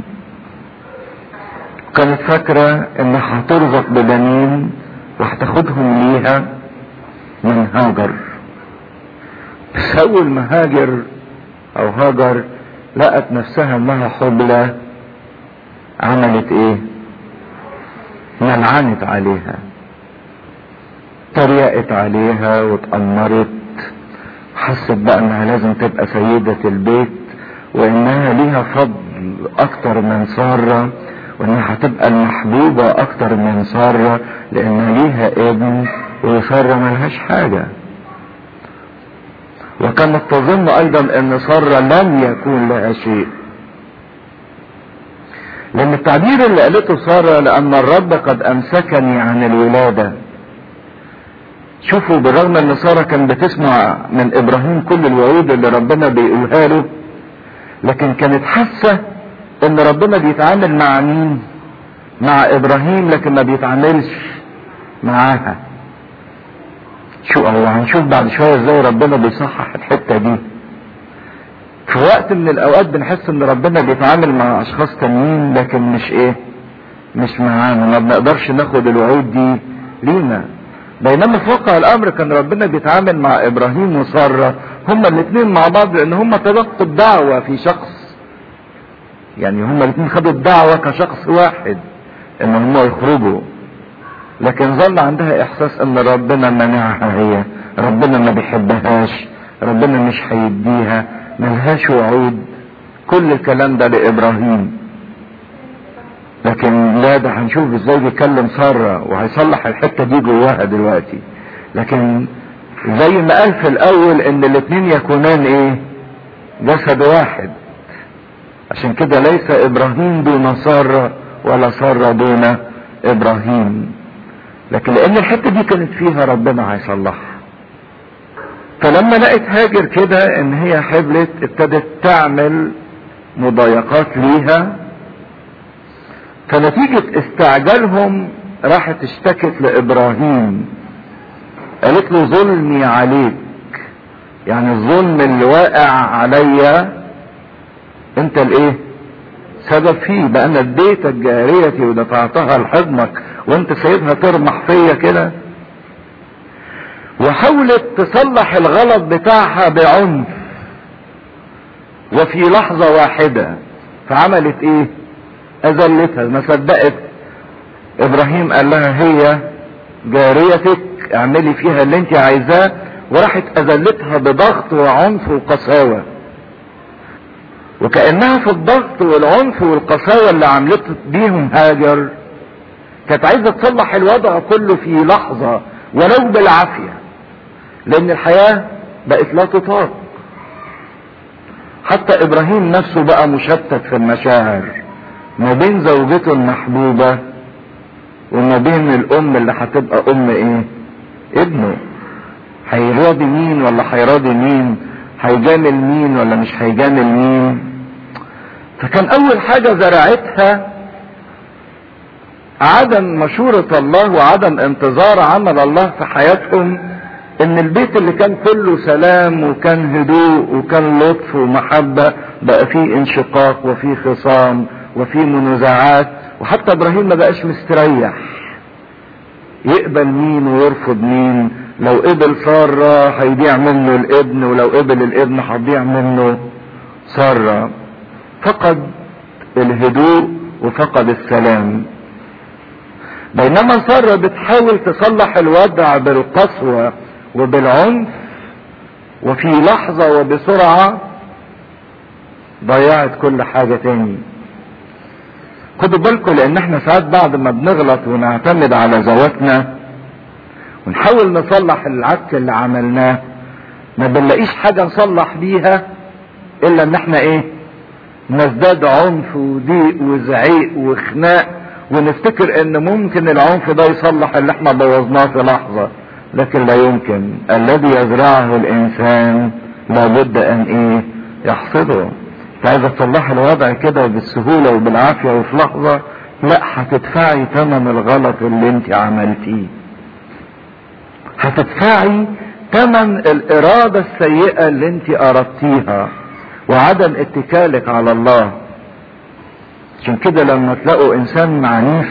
كانت فاكرة انها هترزق ببنين وهتاخدهم ليها من هاجر بس اول ما هاجر او هاجر لقت نفسها انها حبلى عملت ايه منعنت عليها تريقت عليها واتأمرت حست بقى انها لازم تبقى سيدة البيت وانها ليها فضل اكتر من سارة وانها هتبقى المحبوبة اكتر من سارة لان ليها ابن وسارة ملهاش حاجة وكانت تظن ايضا ان سارة لم يكون لها شيء لان التعبير اللي قالته سارة لان الرب قد امسكني عن الولادة شوفوا بالرغم ان سارة كان بتسمع من ابراهيم كل الوعود اللي ربنا بيقولها له لكن كانت حاسة ان ربنا بيتعامل مع مين مع ابراهيم لكن ما بيتعاملش معاها شو الله هنشوف بعد شوية ازاي ربنا بيصحح الحتة دي في وقت من الاوقات بنحس ان ربنا بيتعامل مع اشخاص تانيين لكن مش ايه مش معانا ما بنقدرش ناخد الوعود دي لينا بينما في واقع الامر كان ربنا بيتعامل مع ابراهيم وساره هما الاثنين مع بعض لان هما تلقوا الدعوه في شخص يعني هما الاثنين خدوا الدعوه كشخص واحد ان هما يخرجوا لكن ظل عندها احساس ان ربنا منعها هي ربنا ما بيحبهاش ربنا مش هيديها ملهاش وعود كل الكلام ده لابراهيم لكن لا ده هنشوف ازاي بيكلم ساره وهيصلح الحته دي جواها دلوقتي لكن زي ما قال في الاول ان الاتنين يكونان ايه جسد واحد عشان كده ليس ابراهيم دون ساره ولا ساره دون ابراهيم لكن لان الحته دي كانت فيها ربنا هيصلحها فلما لقت هاجر كده ان هي حبلت ابتدت تعمل مضايقات ليها فنتيجة استعجالهم راحت اشتكت لابراهيم قالت له ظلمي عليك يعني الظلم اللي واقع عليا انت الايه سبب فيه بقى انا اديتك جاريتي ودفعتها لحضنك وانت سايبها ترمح فيا كده وحاولت تصلح الغلط بتاعها بعنف وفي لحظة واحدة فعملت ايه اذلتها ما صدقت ابراهيم قال لها هي جاريتك اعملي فيها اللي انت عايزاه وراحت اذلتها بضغط وعنف وقساوة وكأنها في الضغط والعنف والقساوة اللي عملت بيهم هاجر كانت عايزة تصلح الوضع كله في لحظة ولو بالعافية لان الحياة بقت لا تطاق حتى ابراهيم نفسه بقى مشتت في المشاعر ما بين زوجته المحبوبة وما بين الام اللي هتبقى ام ايه ابنه هيراضي مين ولا هيراضي مين هيجامل مين ولا مش هيجامل مين فكان اول حاجة زرعتها عدم مشورة الله وعدم انتظار عمل الله في حياتهم ان البيت اللي كان كله سلام وكان هدوء وكان لطف ومحبة بقى فيه انشقاق وفيه خصام وفيه منازعات وحتى ابراهيم ما بقاش مستريح يقبل مين ويرفض مين لو قبل سارة هيضيع منه الابن ولو قبل الابن هتضيع منه سارة فقد الهدوء وفقد السلام بينما سارة بتحاول تصلح الوضع بالقسوة وبالعنف وفي لحظة وبسرعة ضيعت كل حاجة تاني خدوا بالكم لان احنا ساعات بعد ما بنغلط ونعتمد على ذواتنا ونحاول نصلح العك اللي عملناه ما بنلاقيش حاجة نصلح بيها الا ان احنا ايه نزداد عنف وضيق وزعيق وخناق ونفتكر ان ممكن العنف ده يصلح اللي احنا بوظناه في لحظة لكن لا يمكن الذي يزرعه الانسان لابد ان ايه يحصده انت عايزه تصلحي الوضع كده بالسهولة وبالعافية وفي لحظة لا هتدفعي ثمن الغلط اللي انت عملتيه هتدفعي ثمن الإرادة السيئة اللي انت أردتيها وعدم اتكالك على الله عشان كده لما تلاقوا إنسان عنيف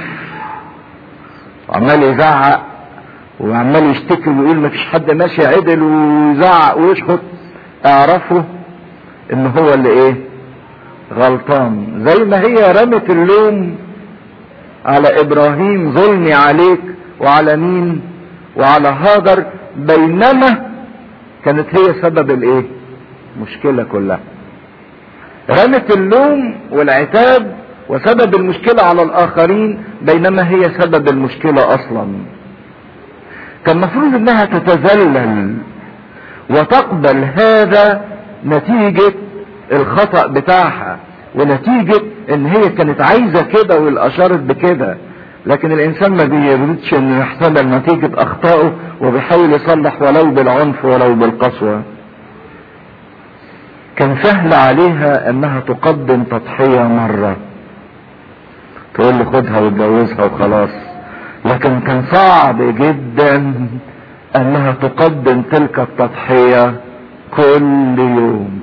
وعمال يزعق وعمال يشتكي ويقول مفيش حد ماشي عدل ويزعق ويشخط اعرفوا ان هو اللي ايه غلطان زي ما هي رمت اللوم على ابراهيم ظلمي عليك وعلى مين وعلى هاجر بينما كانت هي سبب الايه مشكلة كلها رمت اللوم والعتاب وسبب المشكلة على الاخرين بينما هي سبب المشكلة اصلا كان المفروض انها تتذلل وتقبل هذا نتيجة الخطأ بتاعها ونتيجة ان هي كانت عايزة كده واللي اشارت بكده لكن الانسان ما بيريدش انه يحتمل نتيجة اخطائه وبيحاول يصلح ولو بالعنف ولو بالقسوة كان سهل عليها انها تقدم تضحية مرة تقول له خدها واتجوزها وخلاص لكن كان صعب جدا انها تقدم تلك التضحية كل يوم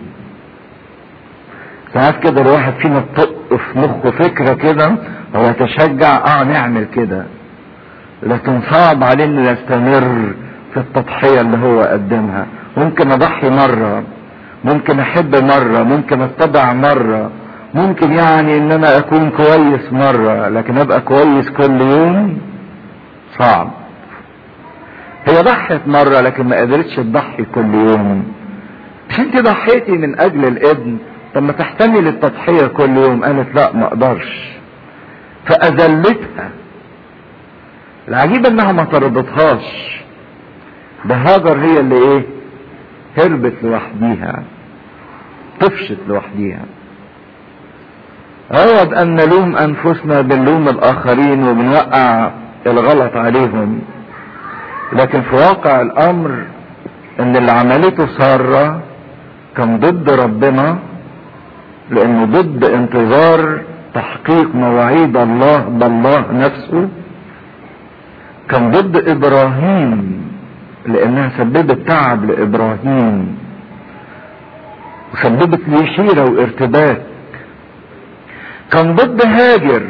ساعات كده الواحد فينا تطق في مخه فكرة كده هو يتشجع اه نعمل كده لكن صعب عليه انه يستمر في التضحية اللي هو قدمها ممكن اضحي مرة ممكن احب مرة ممكن اتبع مرة ممكن يعني ان انا اكون كويس مرة لكن ابقى كويس كل يوم صعب هي ضحت مرة لكن ما قدرتش تضحي كل يوم مش انت ضحيتي من اجل الابن طب ما تحتمل التضحية كل يوم قالت لا ما اقدرش فاذلتها العجيب انها ما طردتهاش ده هاجر هي اللي ايه هربت لوحديها طفشت لوحديها عوض ان نلوم انفسنا بنلوم الاخرين وبنوقع الغلط عليهم لكن في واقع الامر ان اللي عملته سارة كان ضد ربنا لانه ضد انتظار تحقيق مواعيد الله بالله نفسه كان ضد ابراهيم لانها سببت تعب لابراهيم وسببت لي حيرة وارتباك كان ضد هاجر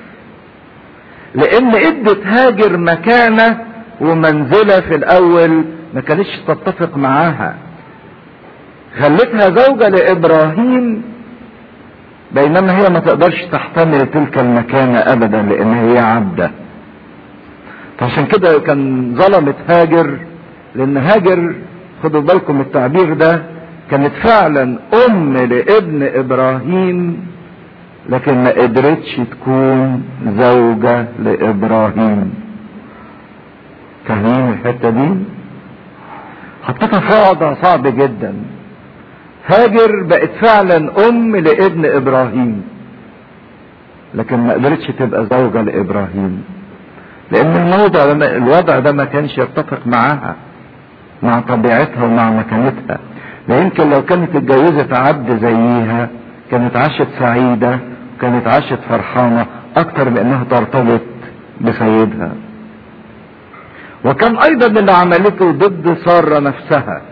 لان ادت هاجر مكانة ومنزلة في الاول ما كانتش تتفق معاها خلتها زوجة لابراهيم بينما هي ما تقدرش تحتمل تلك المكانة ابدا لان هي عبدة فعشان كده كان ظلمت هاجر لان هاجر خدوا بالكم التعبير ده كانت فعلا ام لابن ابراهيم لكن ما قدرتش تكون زوجة لابراهيم فاهمين الحتة دي حطيتها في وضع صعب جدا هاجر بقت فعلا ام لابن ابراهيم لكن ما قدرتش تبقى زوجة لابراهيم لان الموضع ده الوضع ده ما كانش يتفق معاها مع طبيعتها ومع مكانتها لا يمكن لو كانت اتجوزت عبد زيها كانت عاشت سعيدة كانت عاشت فرحانة اكتر بانها ترتبط بسيدها وكان ايضا اللي عملته ضد سارة نفسها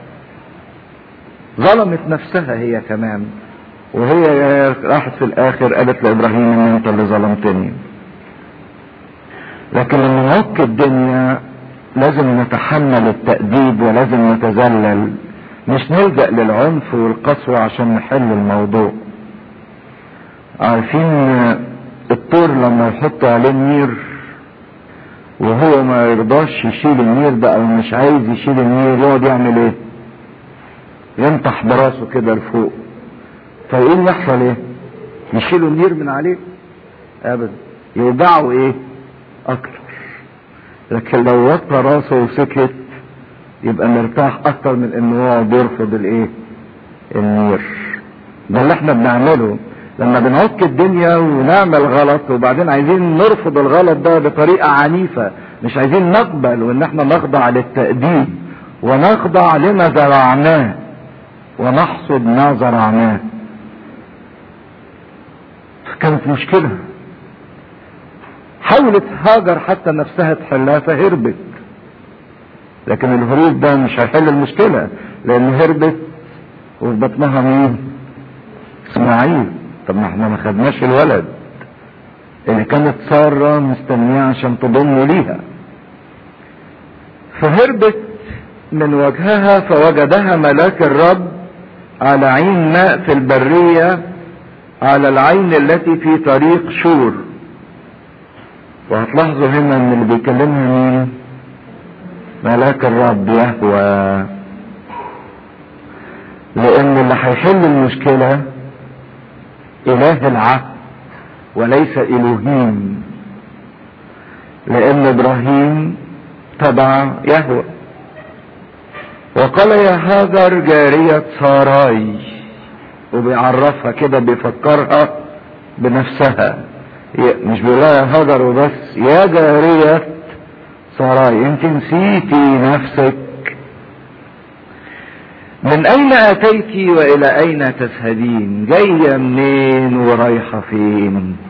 ظلمت نفسها هي كمان وهي راحت في الاخر قالت لابراهيم ان انت اللي ظلمتني لكن لما نعك الدنيا لازم نتحمل التأديب ولازم نتذلل مش نلجأ للعنف والقسوة عشان نحل الموضوع عارفين الطور لما يحط عليه النير وهو ما يرضاش يشيل النير ده او مش عايز يشيل النير يقعد يعمل ايه ينطح براسه كده لفوق فيقوم يحصل ايه يشيلوا النير من عليه ابدا يوجعه ايه اكتر لكن لو وطى راسه وسكت يبقى مرتاح اكتر من انه يقعد يرفض الايه النير ده اللي احنا بنعمله لما بنعك الدنيا ونعمل غلط وبعدين عايزين نرفض الغلط ده بطريقة عنيفة مش عايزين نقبل وان احنا نخضع للتأديب ونخضع لما زرعناه ونحصد ما زرعناه كانت مشكلة حاولت هاجر حتى نفسها تحلها فهربت لكن الهروب ده مش هيحل المشكلة لان هربت وفي بطنها مين اسماعيل طب ما احنا ما خدناش الولد اللي كانت سارة مستنية عشان تضم ليها فهربت من وجهها فوجدها ملاك الرب على عين ماء في البرية على العين التي في طريق شور وهتلاحظوا هنا ان اللي بيكلمها مين ملاك الرب يهوى لان اللي هيحل المشكلة اله العهد وليس الوهيم لان ابراهيم تبع يهوى وقال يا هاجر جارية ساراي وبيعرفها كده بيفكرها بنفسها مش بيقول يا هاجر وبس يا جارية ساراي انت نسيتي نفسك من اين اتيت والى اين تذهبين جاية منين ورايحة فين